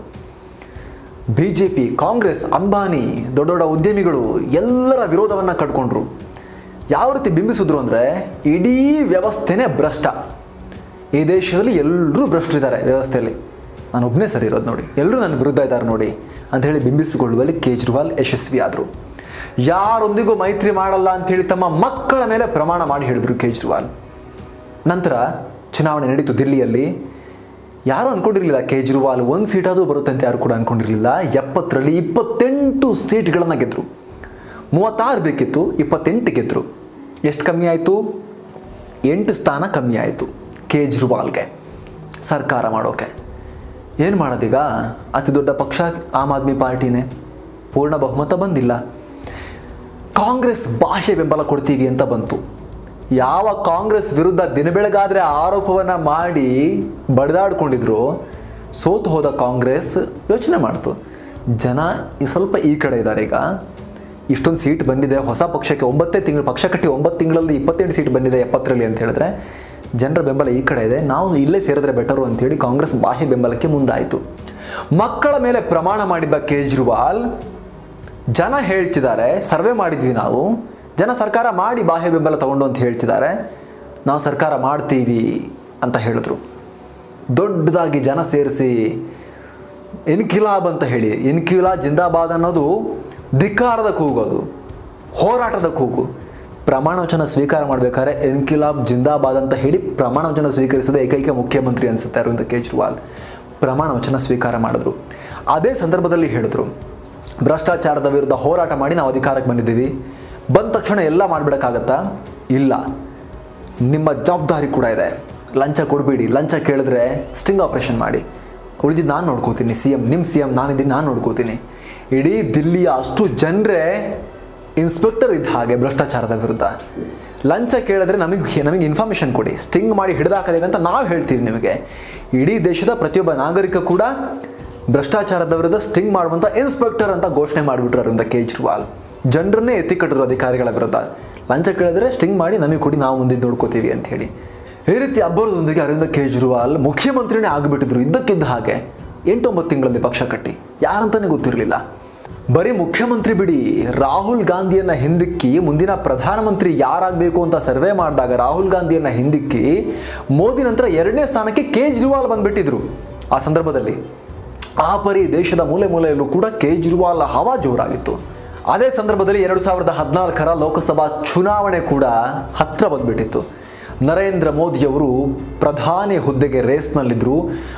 B J P Congress Ambani ದೊಡ್ಡ ದೊಡ್ಡ ಉದ್ಯಮಿಗಳು ಎಲ್ಲರ ವಿರೋಧವನ್ನು ಕಟ್ಕೊಂಡ್ರು ಯಾವ ರೀತಿ ಬಿಂಬಿಸಿದ್ರು ಅಂದರೆ ಇಡೀ ವ್ಯವಸ್ಥೆನೇ ಭ್ರಷ್ಟ ಈ ದೇಶದಲ್ಲಿ ಎಲ್ಲರೂ ಭ್ರಷ್ಟರಿದ್ದಾರೆ ವ್ಯವಸ್ಥೆಯಲ್ಲಿ ನಾನು ಒಬ್ಬನೇ ಸರಿ ಇರೋದು ನೋಡಿ ಎಲ್ಲರೂ ನನ್ನ ವಿರುದ್ಧ ಇದ್ದಾರೆ ನೋಡಿ ಅಂತ ಹೇಳಿ ಬಿಂಬಿಸಿಕೊಳ್ಳುವಲ್ಲಿ ಕೇಜ್ರಿವಾಲ್ ಯಶಸ್ವಿ ಆದರು ಯಾರೊಂದಿಗೂ ಮೈತ್ರಿ ಮಾಡಲ್ಲ ಅಂತ ಹೇಳಿ ತಮ್ಮ ಮಕ್ಕಳ ಮೇಲೆ ಪ್ರಮಾಣ ಮಾಡಿ ಹೇಳಿದ್ರು ಕೇಜ್ರಿವಾಲ್ ನಂತರ ಚುನಾವಣೆ ನಡೀತು ದಿಲ್ಲಿಯಲ್ಲಿ ಯಾರು ಅನ್ಕೊಂಡಿರಲಿಲ್ಲ ಕೇಜ್ರಿವಾಲ್ ಒಂದು ಸೀಟಾದರೂ ಬರುತ್ತೆ ಅಂತ ಯಾರು ಕೂಡ ಅನ್ಕೊಂಡಿರಲಿಲ್ಲ ಎಪ್ಪತ್ತರಲ್ಲಿ ಇಪ್ಪತ್ತೆಂಟು ಸೀಟ್ಗಳನ್ನು ಗೆದ್ದರು ಮೂವತ್ತಾರು ಬೇಕಿತ್ತು ಇಪ್ಪತ್ತೆಂಟು ಗೆದ್ದರು ಎಷ್ಟು ಕಮ್ಮಿ ಆಯಿತು ಎಂಟು ಸ್ಥಾನ ಕಮ್ಮಿ ಆಯಿತು ಕೇಜ್ರಿವಾಲ್ಗೆ ಸರ್ಕಾರ ಮಾಡೋಕೆ ಏನು ಮಾಡೋದೀಗ ಅತಿ ದೊಡ್ಡ ಪಕ್ಷ ಆಮ್ ಆದ್ಮಿ ಪಾರ್ಟಿನೇ ಪೂರ್ಣ ಬಹುಮತ ಬಂದಿಲ್ಲ ಕಾಂಗ್ರೆಸ್ ಭಾಷೆ ಬೆಂಬಲ ಕೊಡ್ತೀವಿ ಅಂತ ಬಂತು ಯಾವ ಕಾಂಗ್ರೆಸ್ ವಿರುದ್ಧ ದಿನಬೆಳಗಾದರೆ ಆರೋಪವನ್ನು ಮಾಡಿ ಬಡಿದಾಡ್ಕೊಂಡಿದ್ರು ಸೋತು ಹೋದ ಕಾಂಗ್ರೆಸ್ ಯೋಚನೆ ಮಾಡ್ತು ಜನ ಈ ಸ್ವಲ್ಪ ಈ ಕಡೆ ಇದ್ದಾರೆ ಈಗ ಇಷ್ಟೊಂದು ಸೀಟ್ ಬಂದಿದೆ ಹೊಸ ಪಕ್ಷಕ್ಕೆ ಒಂಬತ್ತೇ ತಿಂಗಳು ಪಕ್ಷ ಕಟ್ಟಿ ಒಂಬತ್ತು ತಿಂಗಳಲ್ಲಿ ಇಪ್ಪತ್ತೆಂಟು ಸೀಟ್ ಬಂದಿದೆ ಎಪ್ಪತ್ತರಲ್ಲಿ ಅಂತ ಹೇಳಿದ್ರೆ ಜನರ ಬೆಂಬಲ ಈ ಕಡೆ ಇದೆ ನಾವು ಇಲ್ಲೇ ಸೇರಿದ್ರೆ ಬೆಟರು ಅಂತೇಳಿ ಕಾಂಗ್ರೆಸ್ ಬಾಹ್ಯ ಬೆಂಬಲಕ್ಕೆ ಮುಂದಾಯಿತು ಮಕ್ಕಳ ಮೇಲೆ ಪ್ರಮಾಣ ಮಾಡಿದ್ದ ಕೇಜ್ರಿವಾಲ್ ಜನ ಹೇಳ್ತಿದ್ದಾರೆ ಸರ್ವೆ ಮಾಡಿದ್ವಿ ನಾವು ಜನ ಸರ್ಕಾರ ಮಾಡಿ ಬಾಹ್ಯ ಬೆಂಬಲ ತಗೊಂಡು ಅಂತ ಹೇಳ್ತಿದ್ದಾರೆ ನಾವು ಸರ್ಕಾರ ಮಾಡ್ತೀವಿ ಅಂತ ಹೇಳಿದ್ರು ದೊಡ್ಡದಾಗಿ ಜನ ಸೇರಿಸಿ ಇನ್ಕಿಲಾಬ್ ಅಂತ ಹೇಳಿ ಇನ್ಕಿಲಾ ಜಿಂದಾಬಾದ್ ಅನ್ನೋದು ಧಿಕ್ಕಾರದ ಕೂಗೋದು ಹೋರಾಟದ ಕೂಗು ಪ್ರಮಾಣ ವಚನ ಸ್ವೀಕಾರ ಮಾಡಬೇಕಾದ್ರೆ ಇನ್ಕಿಲಾಬ್ ಜಿಂದಾಬಾದ್ ಅಂತ ಹೇಳಿ ಪ್ರಮಾಣ ವಚನ ಸ್ವೀಕರಿಸಿದ ಏಕೈಕ ಮುಖ್ಯಮಂತ್ರಿ ಅನಿಸುತ್ತೆ ಅರವಿಂದ್ ಕೇಜ್ರಿವಾಲ್ ಪ್ರಮಾಣ ವಚನ ಸ್ವೀಕಾರ ಮಾಡಿದ್ರು ಅದೇ ಸಂದರ್ಭದಲ್ಲಿ ಹೇಳಿದ್ರು ಭ್ರಷ್ಟಾಚಾರದ ವಿರುದ್ಧ ಹೋರಾಟ ಮಾಡಿ ನಾವು ಅಧಿಕಾರಕ್ಕೆ ಬಂದಿದ್ದೀವಿ ಬಂದ ತಕ್ಷಣ ಎಲ್ಲ ಮಾಡಿಬಿಡೋಕ್ಕಾಗತ್ತಾ ಇಲ್ಲ ನಿಮ್ಮ ಜವಾಬ್ದಾರಿ ಕೂಡ ಇದೆ ಲಂಚ ಕೊಡಬೇಡಿ ಲಂಚ ಕೇಳಿದ್ರೆ ಸ್ಟಿಂಗ್ ಆಪರೇಷನ್ ಮಾಡಿ ಉಳಿದಿದ್ದು ನಾನು ನೋಡ್ಕೋತೀನಿ ಸಿ ಎಮ್ ನಿಮ್ಮ ಸಿ ಎಮ್ ನಾನಿದ್ದೀನಿ ನಾನು ನೋಡ್ಕೋತೀನಿ ಇಡೀ ದಿಲ್ಲಿಯ ಅಷ್ಟು ಜನರೇ ಇನ್ಸ್ಪೆಕ್ಟರ್ ಇದ್ದ ಹಾಗೆ ಭ್ರಷ್ಟಾಚಾರದ ವಿರುದ್ಧ ಲಂಚ ಕೇಳಿದ್ರೆ ನಮಗೆ ನಮಗೆ ಇನ್ಫಾರ್ಮೇಷನ್ ಕೊಡಿ ಸ್ಟಿಂಗ್ ಮಾಡಿ ಹಿಡಿದಾಕಬೇಕು ಅಂತ ನಾವು ಹೇಳ್ತೀವಿ ನಿಮಗೆ ಇಡೀ ದೇಶದ ಪ್ರತಿಯೊಬ್ಬ ನಾಗರಿಕ ಕೂಡ ಭ್ರಷ್ಟಾಚಾರದ ವಿರುದ್ಧ ಸ್ಟಿಂಗ್ ಮಾಡುವಂಥ ಇನ್ಸ್ಪೆಕ್ಟರ್ ಅಂತ ಘೋಷಣೆ ಮಾಡಿಬಿಟ್ರು ಅರವಿಂದ ಕೇಜ್ರಿವಾಲ್ ಜನರನ್ನೇ ಎತ್ತಿ ಕಟ್ಟಿದ್ರು ಅಧಿಕಾರಿಗಳ ವಿರುದ್ಧ ಲಂಚ ಕೇಳಿದ್ರೆ ಸ್ಟಿಂಗ್ ಮಾಡಿ ನಮಗೆ ಕೊಡಿ ನಾವು ಮುಂದಿದ್ದು ನೋಡ್ಕೋತೀವಿ ಅಂತ ಹೇಳಿ ಈ ರೀತಿ ಅಬ್ಬರದೊಂದಿಗೆ ಅರವಿಂದ ಕೇಜ್ರಿವಾಲ್ ಮುಖ್ಯಮಂತ್ರಿನೇ ಆಗಿಬಿಟ್ಟಿದ್ರು ಇದ್ದಕ್ಕಿದ್ದ ಹಾಗೆ ಎಂಟೊಂಬತ್ತು ತಿಂಗಳಲ್ಲಿ ಪಕ್ಷ ಕಟ್ಟಿ ಯಾರಂತಾನೆ ಗೊತ್ತಿರಲಿಲ್ಲ ಬರೀ ಮುಖ್ಯಮಂತ್ರಿ ಬಿಡಿ ರಾಹುಲ್ ಗಾಂಧಿಯನ್ನ ಹಿಂದಿಕ್ಕಿ ಮುಂದಿನ ಪ್ರಧಾನಮಂತ್ರಿ ಯಾರಾಗಬೇಕು ಅಂತ ಸರ್ವೆ ಮಾಡಿದಾಗ ರಾಹುಲ್ ಗಾಂಧಿಯನ್ನ ಹಿಂದಿಕ್ಕಿ ಮೋದಿ ನಂತರ ಎರಡನೇ ಸ್ಥಾನಕ್ಕೆ ಕೇಜ್ರಿವಾಲ್ ಬಂದ್ಬಿಟ್ಟಿದ್ರು ಆ ಸಂದರ್ಭದಲ್ಲಿ ಆ ಪರಿ ದೇಶದ ಮೂಲೆ ಮೂಲೆಯಲ್ಲೂ ಕೂಡ ಕೇಜ್ರಿವಾಲ್ ಹವಾ ಜೋರಾಗಿತ್ತು ಅದೇ ಸಂದರ್ಭದಲ್ಲಿ ಎರಡು ಸಾವಿರದ ಹದಿನಾಲ್ಕರ ಲೋಕಸಭಾ ಚುನಾವಣೆ ಕೂಡ ಹತ್ರ ಬಂದ್ಬಿಟ್ಟಿತ್ತು ನರೇಂದ್ರ ಮೋದಿಯವರು ಪ್ರಧಾನಿ ಹುದ್ದೆಗೆ ರೇಸ್ನಲ್ಲಿದ್ದರು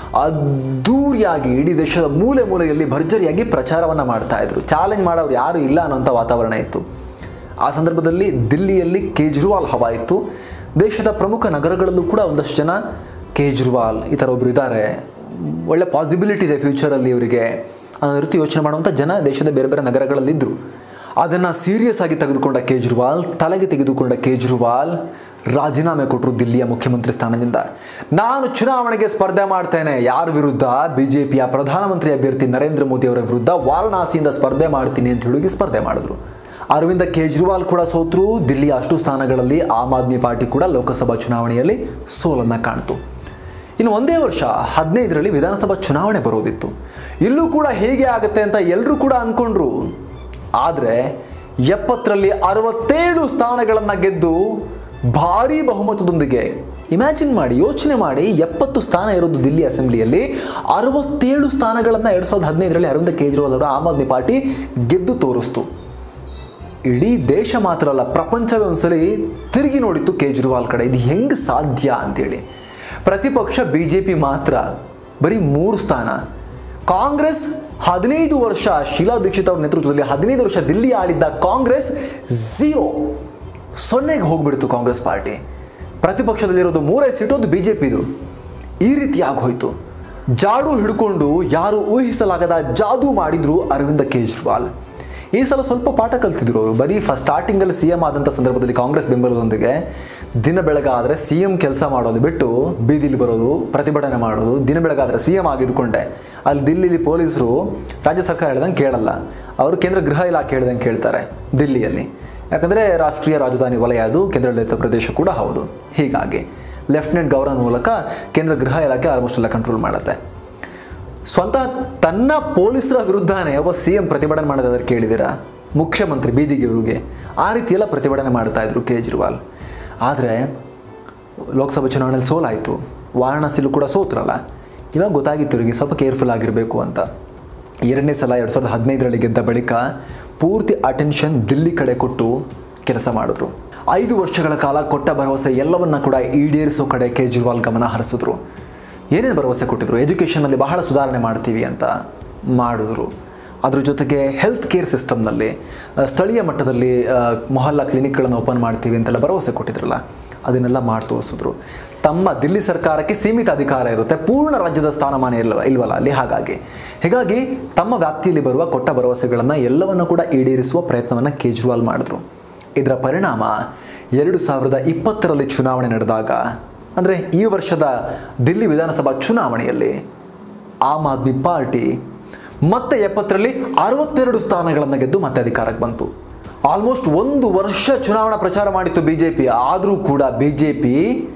ಅದ್ದೂರಿಯಾಗಿ ಇಡೀ ದೇಶದ ಮೂಲೆ ಮೂಲೆಯಲ್ಲಿ ಭರ್ಜರಿಯಾಗಿ ಪ್ರಚಾರವನ್ನು ಮಾಡ್ತಾ ಇದ್ರು ಚಾಲೆಂಜ್ ಮಾಡೋರು ಯಾರು ಇಲ್ಲ ಅನ್ನೋಂಥ ವಾತಾವರಣ ಇತ್ತು ಆ ಸಂದರ್ಭದಲ್ಲಿ ದಿಲ್ಲಿಯಲ್ಲಿ ಕೇಜ್ರಿವಾಲ್ ಹವಾ ಇತ್ತು ದೇಶದ ಪ್ರಮುಖ ನಗರಗಳಲ್ಲೂ ಕೂಡ ಒಂದಷ್ಟು ಜನ ಕೇಜ್ರಿವಾಲ್ ಈ ಥರ ಒಬ್ರು ಇದ್ದಾರೆ ಒಳ್ಳೆ ಪಾಸಿಬಿಲಿಟಿ ಇದೆ ಫ್ಯೂಚರಲ್ಲಿ ಇವರಿಗೆ ಅನ್ನೋ ರೀತಿ ಯೋಚನೆ ಮಾಡುವಂಥ ಜನ ದೇಶದ ಬೇರೆ ಬೇರೆ ನಗರಗಳಲ್ಲಿದ್ದರು ಅದನ್ನು ಸೀರಿಯಸ್ ಆಗಿ ತೆಗೆದುಕೊಂಡ ಕೇಜ್ರಿವಾಲ್ ತಲೆಗೆ ತೆಗೆದುಕೊಂಡ ಕೇಜ್ರಿವಾಲ್ ರಾಜೀನಾಮೆ ಕೊಟ್ಟರು ದಿಲ್ಲಿಯ ಮುಖ್ಯಮಂತ್ರಿ ಸ್ಥಾನದಿಂದ ನಾನು ಚುನಾವಣೆಗೆ ಸ್ಪರ್ಧೆ ಮಾಡ್ತೇನೆ ಯಾರ ವಿರುದ್ಧ ಬಿಜೆಪಿಯ ಪ್ರಧಾನಮಂತ್ರಿ ಅಭ್ಯರ್ಥಿ ನರೇಂದ್ರ ಮೋದಿ ಅವರ ವಿರುದ್ಧ ವಾರಣಾಸಿಯಿಂದ ಸ್ಪರ್ಧೆ ಮಾಡ್ತೀನಿ ಅಂತ ಹೇಳಿ ಸ್ಪರ್ಧೆ ಮಾಡಿದ್ರು ಅರವಿಂದ ಕೇಜ್ರಿವಾಲ್ ಕೂಡ ಸೋತರು ದಿಲ್ಲಿಯ ಅಷ್ಟು ಸ್ಥಾನಗಳಲ್ಲಿ ಆಮ್ ಆದ್ಮಿ ಪಾರ್ಟಿ ಕೂಡ ಲೋಕಸಭಾ ಚುನಾವಣೆಯಲ್ಲಿ ಸೋಲನ್ನು ಕಾಣ್ತು ಇನ್ನು ಒಂದೇ ವರ್ಷ ಹದಿನೈದರಲ್ಲಿ ವಿಧಾನಸಭಾ ಚುನಾವಣೆ ಬರೋದಿತ್ತು ಇಲ್ಲೂ ಕೂಡ ಹೇಗೆ ಆಗುತ್ತೆ ಅಂತ ಎಲ್ಲರೂ ಕೂಡ ಅಂದ್ಕೊಂಡ್ರು ಆದರೆ ಎಪ್ಪತ್ತರಲ್ಲಿ ಅರವತ್ತೇಳು ಸ್ಥಾನಗಳನ್ನು ಗೆದ್ದು ಭಾರೀ ಬಹುಮತದೊಂದಿಗೆ ಇಮ್ಯಾಜಿನ್ ಮಾಡಿ ಯೋಚನೆ ಮಾಡಿ ಎಪ್ಪತ್ತು ಸ್ಥಾನ ಇರೋದು ದಿಲ್ಲಿ ಅಸೆಂಬ್ಲಿಯಲ್ಲಿ ಅರವತ್ತೇಳು ಸ್ಥಾನಗಳನ್ನು ಎರಡು ಸಾವಿರದ ಹದಿನೈದರಲ್ಲಿ ಅರವಿಂದ ಕೇಜ್ರಿವಾಲ್ ಅವರ ಆಮ್ ಆದ್ಮಿ ಪಾರ್ಟಿ ಗೆದ್ದು ತೋರಿಸ್ತು ಇಡೀ ದೇಶ ಮಾತ್ರ ಅಲ್ಲ ಪ್ರಪಂಚವೇ ಒಂದ್ಸಲಿ ತಿರುಗಿ ನೋಡಿತ್ತು ಕೇಜ್ರಿವಾಲ್ ಕಡೆ ಇದು ಹೆಂಗೆ ಸಾಧ್ಯ ಅಂತೇಳಿ ಪ್ರತಿಪಕ್ಷ ಬಿ ಜೆ ಪಿ ಮಾತ್ರ ಬರೀ ಮೂರು ಸ್ಥಾನ ಕಾಂಗ್ರೆಸ್ ಹದಿನೈದು ವರ್ಷ ಶೀಲಾ ದೀಕ್ಷಿತ್ ಅವರ ನೇತೃತ್ವದಲ್ಲಿ ಹದಿನೈದು ವರ್ಷ ದಿಲ್ಲಿ ಆಳಿದ್ದ ಕಾಂಗ್ರೆಸ್ ಝೀರೋ ಸೊನ್ನೆಗೆ ಹೋಗ್ಬಿಡ್ತು ಕಾಂಗ್ರೆಸ್ ಪಾರ್ಟಿ ಪ್ರತಿಪಕ್ಷದಲ್ಲಿರೋದು ಮೂರೇ ಸೀಟು ಅದು ಬಿ ಜೆ ಪಿದು ಈ ರೀತಿ ಆಗೋಯ್ತು ಜಾಡು ಹಿಡ್ಕೊಂಡು ಯಾರು ಊಹಿಸಲಾಗದ ಜಾದೂ ಮಾಡಿದ್ರು ಅರವಿಂದ ಕೇಜ್ರಿವಾಲ್ ಈ ಸಲ ಸ್ವಲ್ಪ ಪಾಠ ಕಲ್ತಿದ್ರು ಅವರು ಬರೀ ಫಸ್ಟ್ ಸ್ಟಾರ್ಟಿಂಗಲ್ಲಿ ಸಿ ಎಂ ಆದಂಥ ಸಂದರ್ಭದಲ್ಲಿ ಕಾಂಗ್ರೆಸ್ ಬೆಂಬಲದೊಂದಿಗೆ ದಿನ ಬೆಳಗಾದರೆ ಸಿ ಎಂ ಕೆಲಸ ಮಾಡೋದು ಬಿಟ್ಟು ಬೀದಿಲಿ ಬರೋದು ಪ್ರತಿಭಟನೆ ಮಾಡೋದು ದಿನ ಬೆಳಗಾದರೆ ಸಿ ಎಂ ಆಗಿದ್ಕೊಂಡೆ ಅಲ್ಲಿ ದಿಲ್ಲಿಲಿ ಪೊಲೀಸರು ರಾಜ್ಯ ಸರ್ಕಾರ ಹೇಳ್ದಂಗೆ ಕೇಳಲ್ಲ ಅವರು ಕೇಂದ್ರ ಗೃಹ ಇಲಾಖೆ ಹೇಳ್ದಂಗೆ ಕೇಳ್ತಾರೆ ದಿಲ್ಲಿಯಲ್ಲಿ ಯಾಕಂದರೆ ರಾಷ್ಟ್ರೀಯ ರಾಜಧಾನಿ ವಲಯ ಅದು ಕೇಂದ್ರಾಡಳಿತ ಪ್ರದೇಶ ಕೂಡ ಹೌದು ಹೀಗಾಗಿ ಲೆಫ್ಟಿನೆಂಟ್ ಗವರ್ನರ್ ಮೂಲಕ ಕೇಂದ್ರ ಗೃಹ ಇಲಾಖೆ ಆಲ್ಮೋಸ್ಟ್ ಎಲ್ಲ ಕಂಟ್ರೋಲ್ ಮಾಡುತ್ತೆ ಸ್ವಂತ ತನ್ನ ಪೊಲೀಸರ ವಿರುದ್ಧನೇ ಒಬ್ಬ ಸಿ ಎಂ ಪ್ರತಿಭಟನೆ ಮಾಡೋದಾದ್ರೆ ಕೇಳಿದ್ದೀರಾ ಮುಖ್ಯಮಂತ್ರಿ ಬೀದಿಗೆ ಹೋಗಿ ಆ ರೀತಿಯೆಲ್ಲ ಪ್ರತಿಭಟನೆ ಮಾಡ್ತಾ ಇದ್ರು ಕೇಜ್ರಿವಾಲ್ ಆದರೆ ಲೋಕಸಭಾ ಚುನಾವಣೆಯಲ್ಲಿ ಸೋಲಾಯಿತು ವಾರಣಾಸಿಲೂ ಕೂಡ ಸೋತ್ರಲ್ಲ ಇವಾಗ ಗೊತ್ತಾಗಿತ್ತು ಇವರಿಗೆ ಸ್ವಲ್ಪ ಕೇರ್ಫುಲ್ ಆಗಿರಬೇಕು ಅಂತ ಎರಡನೇ ಸಲ ಎರಡು ಸಾವಿರದ ಹದಿನೈದರಲ್ಲಿ ಗೆದ್ದ ಬಳಿಕ ಪೂರ್ತಿ ಅಟೆನ್ಷನ್ ದಿಲ್ಲಿ ಕಡೆ ಕೊಟ್ಟು ಕೆಲಸ ಮಾಡಿದ್ರು ಐದು ವರ್ಷಗಳ ಕಾಲ ಕೊಟ್ಟ ಭರವಸೆ ಎಲ್ಲವನ್ನ ಕೂಡ ಈಡೇರಿಸೋ ಕಡೆ ಕೇಜ್ರಿವಾಲ್ ಗಮನ ಹರಿಸಿದ್ರು ಏನೇನು ಭರವಸೆ ಕೊಟ್ಟಿದ್ರು ಎಜುಕೇಷನಲ್ಲಿ ಬಹಳ ಸುಧಾರಣೆ ಮಾಡ್ತೀವಿ ಅಂತ ಮಾಡಿದ್ರು ಅದ್ರ ಜೊತೆಗೆ ಹೆಲ್ತ್ ಕೇರ್ ಸಿಸ್ಟಮ್ನಲ್ಲಿ ಆ, ಸ್ಥಳೀಯ ಮಟ್ಟದಲ್ಲಿ ಆ, ಮೊಹಲ್ಲಾ ಕ್ಲಿನಿಕ್ಗಳನ್ನು ಓಪನ್ ಮಾಡ್ತೀವಿ ಅಂತೆಲ್ಲ ಭರವಸೆ ಕೊಟ್ಟಿದ್ರಲ್ಲ ಅದನ್ನೆಲ್ಲ ಮಾಡಿ ತೋರಿಸಿದ್ರು ತಮ್ಮ ದಿಲ್ಲಿ ಸರ್ಕಾರಕ್ಕೆ ಸೀಮಿತ ಅಧಿಕಾರ ಇರುತ್ತೆ ಪೂರ್ಣ ರಾಜ್ಯದ ಸ್ಥಾನಮಾನ ಇಲ್ವ ಇಲ್ವಲ್ಲ ಅಲ್ಲಿ ಹಾಗಾಗಿ ಹೀಗಾಗಿ ತಮ್ಮ ವ್ಯಾಪ್ತಿಯಲ್ಲಿ ಬರುವ ಕೊಟ್ಟ ಭರವಸೆಗಳನ್ನು ಎಲ್ಲವನ್ನು ಕೂಡ ಈಡೇರಿಸುವ ಪ್ರಯತ್ನವನ್ನು ಕೇಜ್ರಿವಾಲ್ ಮಾಡಿದ್ರು ಇದರ ಪರಿಣಾಮ ಎರಡು ಸಾವಿರದ ಇಪ್ಪತ್ತರಲ್ಲಿ ಚುನಾವಣೆ ನಡೆದಾಗ ಅಂದರೆ ಈ ವರ್ಷದ ದಿಲ್ಲಿ ವಿಧಾನಸಭಾ ಚುನಾವಣೆಯಲ್ಲಿ ಆಮ್ ಆದ್ಮಿ ಪಾರ್ಟಿ ಮತ್ತೆ ಎಪ್ಪತ್ತರಲ್ಲಿ ಅರವತ್ತೆರಡು ಸ್ಥಾನಗಳನ್ನು ಗೆದ್ದು ಮತ್ತೆ ಅಧಿಕಾರಕ್ಕೆ ಬಂತು ಆಲ್ಮೋಸ್ಟ್ ಒಂದು ವರ್ಷ ಚುನಾವಣಾ ಪ್ರಚಾರ ಮಾಡಿತ್ತು ಬಿ ಜೆ ಪಿ ಆದರೂ ಕೂಡ ಬಿ ಜೆ ಪಿ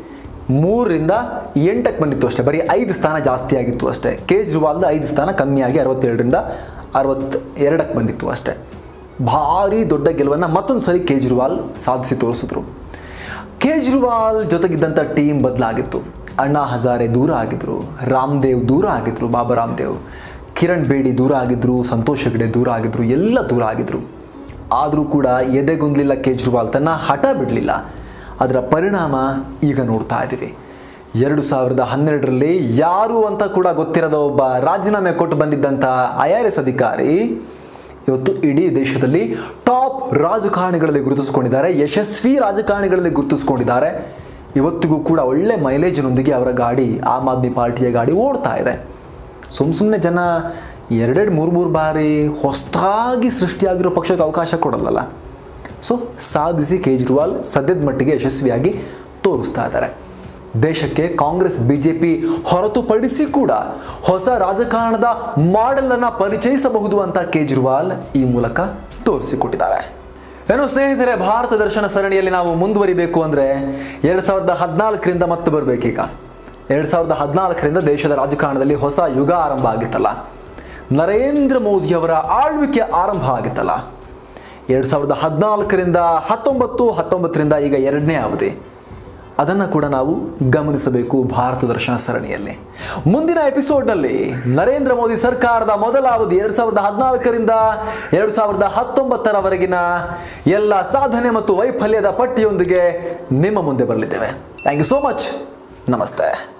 ಮೂರರಿಂದ ಎಂಟಕ್ಕೆ ಬಂದಿತ್ತು ಅಷ್ಟೇ ಬರೀ ಐದು ಸ್ಥಾನ ಜಾಸ್ತಿ ಆಗಿತ್ತು ಅಷ್ಟೇ ಕೇಜ್ರಿವಾಲ್ದ ಐದು ಸ್ಥಾನ ಕಮ್ಮಿಯಾಗಿ ಅರವತ್ತೇಳರಿಂದ ಅರವತ್ತ ಎರಡಕ್ಕೆ ಬಂದಿತ್ತು ಅಷ್ಟೇ ಭಾರಿ ದೊಡ್ಡ ಗೆಲುವನ್ನು ಮತ್ತೊಂದು ಸರಿ ಕೇಜ್ರಿವಾಲ್ ಸಾಧಿಸಿ ತೋರಿಸಿದ್ರು ಕೇಜ್ರಿವಾಲ್ ಜೊತೆಗಿದ್ದಂಥ ಟೀಮ್ ಬದಲಾಗಿತ್ತು ಅಣ್ಣಾ ಹಜಾರೆ ದೂರ ಆಗಿದ್ರು ರಾಮದೇವ್ ದೂರ ಆಗಿದ್ರು ಬಾಬಾ ರಾಮದೇವ್ ಕಿರಣ್ ಬೇಡಿ ದೂರ ಆಗಿದ್ರು ಸಂತೋಷ್ ಹೆಗಡೆ ದೂರ ಆಗಿದ್ರು ಎಲ್ಲ ದೂರ ಆಗಿದ್ರು ಆದರೂ ಕೂಡ ಎದೆಗುಂದಲಿಲ್ಲ ಕೇಜ್ರಿವಾಲ್ ತನ್ನ ಹಠ ಬಿಡಲಿಲ್ಲ ಅದರ ಪರಿಣಾಮ ಈಗ ನೋಡ್ತಾ ಇದ್ದೀವಿ ಎರಡು ಸಾವಿರದ ಹನ್ನೆರಡರಲ್ಲಿ ಯಾರು ಅಂತ ಕೂಡ ಗೊತ್ತಿರದ ಒಬ್ಬ ರಾಜೀನಾಮೆ ಕೊಟ್ಟು ಬಂದಿದ್ದಂಥ ಐ ಆರ್ ಎಸ್ ಅಧಿಕಾರಿ ಇವತ್ತು ಇಡೀ ದೇಶದಲ್ಲಿ ಟಾಪ್ ರಾಜಕಾರಣಿಗಳಲ್ಲಿ ಗುರುತಿಸಿಕೊಂಡಿದ್ದಾರೆ ಯಶಸ್ವಿ ರಾಜಕಾರಣಿಗಳಲ್ಲಿ ಗುರುತಿಸಿಕೊಂಡಿದ್ದಾರೆ ಇವತ್ತಿಗೂ ಕೂಡ ಒಳ್ಳೆ ಮೈಲೇಜಿನೊಂದಿಗೆ ಅವರ ಗಾಡಿ ಆಮ್ ಆದ್ಮಿ ಪಾರ್ಟಿಯ ಗಾಡಿ ಓಡ್ತಾ ಇದೆ ಸುಮ್ಮ ಸುಮ್ಮನೆ ಜನ ಎರಡೆರಡು ಮೂರು ಮೂರು ಬಾರಿ ಹೊಸದಾಗಿ ಸೃಷ್ಟಿಯಾಗಿರೋ ಪಕ್ಷಕ್ಕೆ ಅವಕಾಶ ಕೊಡಲ್ಲಲ್ಲ ಸೊ ಸಾಧಿಸಿ ಕೇಜ್ರಿವಾಲ್ ಸದ್ಯದ ಮಟ್ಟಿಗೆ ಯಶಸ್ವಿಯಾಗಿ ತೋರಿಸ್ತಾ ಇದ್ದಾರೆ ದೇಶಕ್ಕೆ ಕಾಂಗ್ರೆಸ್ ಬಿಜೆಪಿ ಹೊರತುಪಡಿಸಿ ಕೂಡ ಹೊಸ ರಾಜಕಾರಣದ ಮಾಡೆಲ್ ಅನ್ನ ಪರಿಚಯಿಸಬಹುದು ಅಂತ ಕೇಜ್ರಿವಾಲ್ ಈ ಮೂಲಕ ತೋರಿಸಿಕೊಟ್ಟಿದ್ದಾರೆ ಏನು ಸ್ನೇಹಿತರೆ ಭಾರತ ದರ್ಶನ ಸರಣಿಯಲ್ಲಿ ನಾವು ಮುಂದುವರಿಬೇಕು ಅಂದ್ರೆ ಎರಡ್ ಸಾವಿರದ ಹದಿನಾಲ್ಕರಿಂದ ಮತ್ತೆ ಬರಬೇಕೀಗ ಎರಡ್ ಸಾವಿರದ ಹದಿನಾಲ್ಕರಿಂದ ದೇಶದ ರಾಜಕಾರಣದಲ್ಲಿ ಹೊಸ ಯುಗ ಆರಂಭ ಆಗಿತ್ತಲ್ಲ ನರೇಂದ್ರ ಮೋದಿಯವರ ಆಳ್ವಿಕೆ ಆರಂಭ ಆಗಿತ್ತಲ್ಲ ಎರಡು ಸಾವಿರದ ಹದಿನಾಲ್ಕರಿಂದ ಹತ್ತೊಂಬತ್ತು ಹತ್ತೊಂಬತ್ತರಿಂದ ಈಗ ಎರಡನೇ ಅವಧಿ ಅದನ್ನು ಕೂಡ ನಾವು ಗಮನಿಸಬೇಕು ಭಾರತ ದರ್ಶನ ಸರಣಿಯಲ್ಲಿ ಮುಂದಿನ ಎಪಿಸೋಡ್ನಲ್ಲಿ ನರೇಂದ್ರ ಮೋದಿ ಸರ್ಕಾರದ ಮೊದಲ ಅವಧಿ ಎರಡು ಸಾವಿರದ ಹದಿನಾಲ್ಕರಿಂದ ಎರಡು ಸಾವಿರದ ಹತ್ತೊಂಬತ್ತರವರೆಗಿನ ಎಲ್ಲ ಸಾಧನೆ ಮತ್ತು ವೈಫಲ್ಯದ ಪಟ್ಟಿಯೊಂದಿಗೆ ನಿಮ್ಮ ಮುಂದೆ ಬರಲಿದ್ದೇವೆ ಥ್ಯಾಂಕ್ ಯು ಸೋ ಮಚ್ ನಮಸ್ತೆ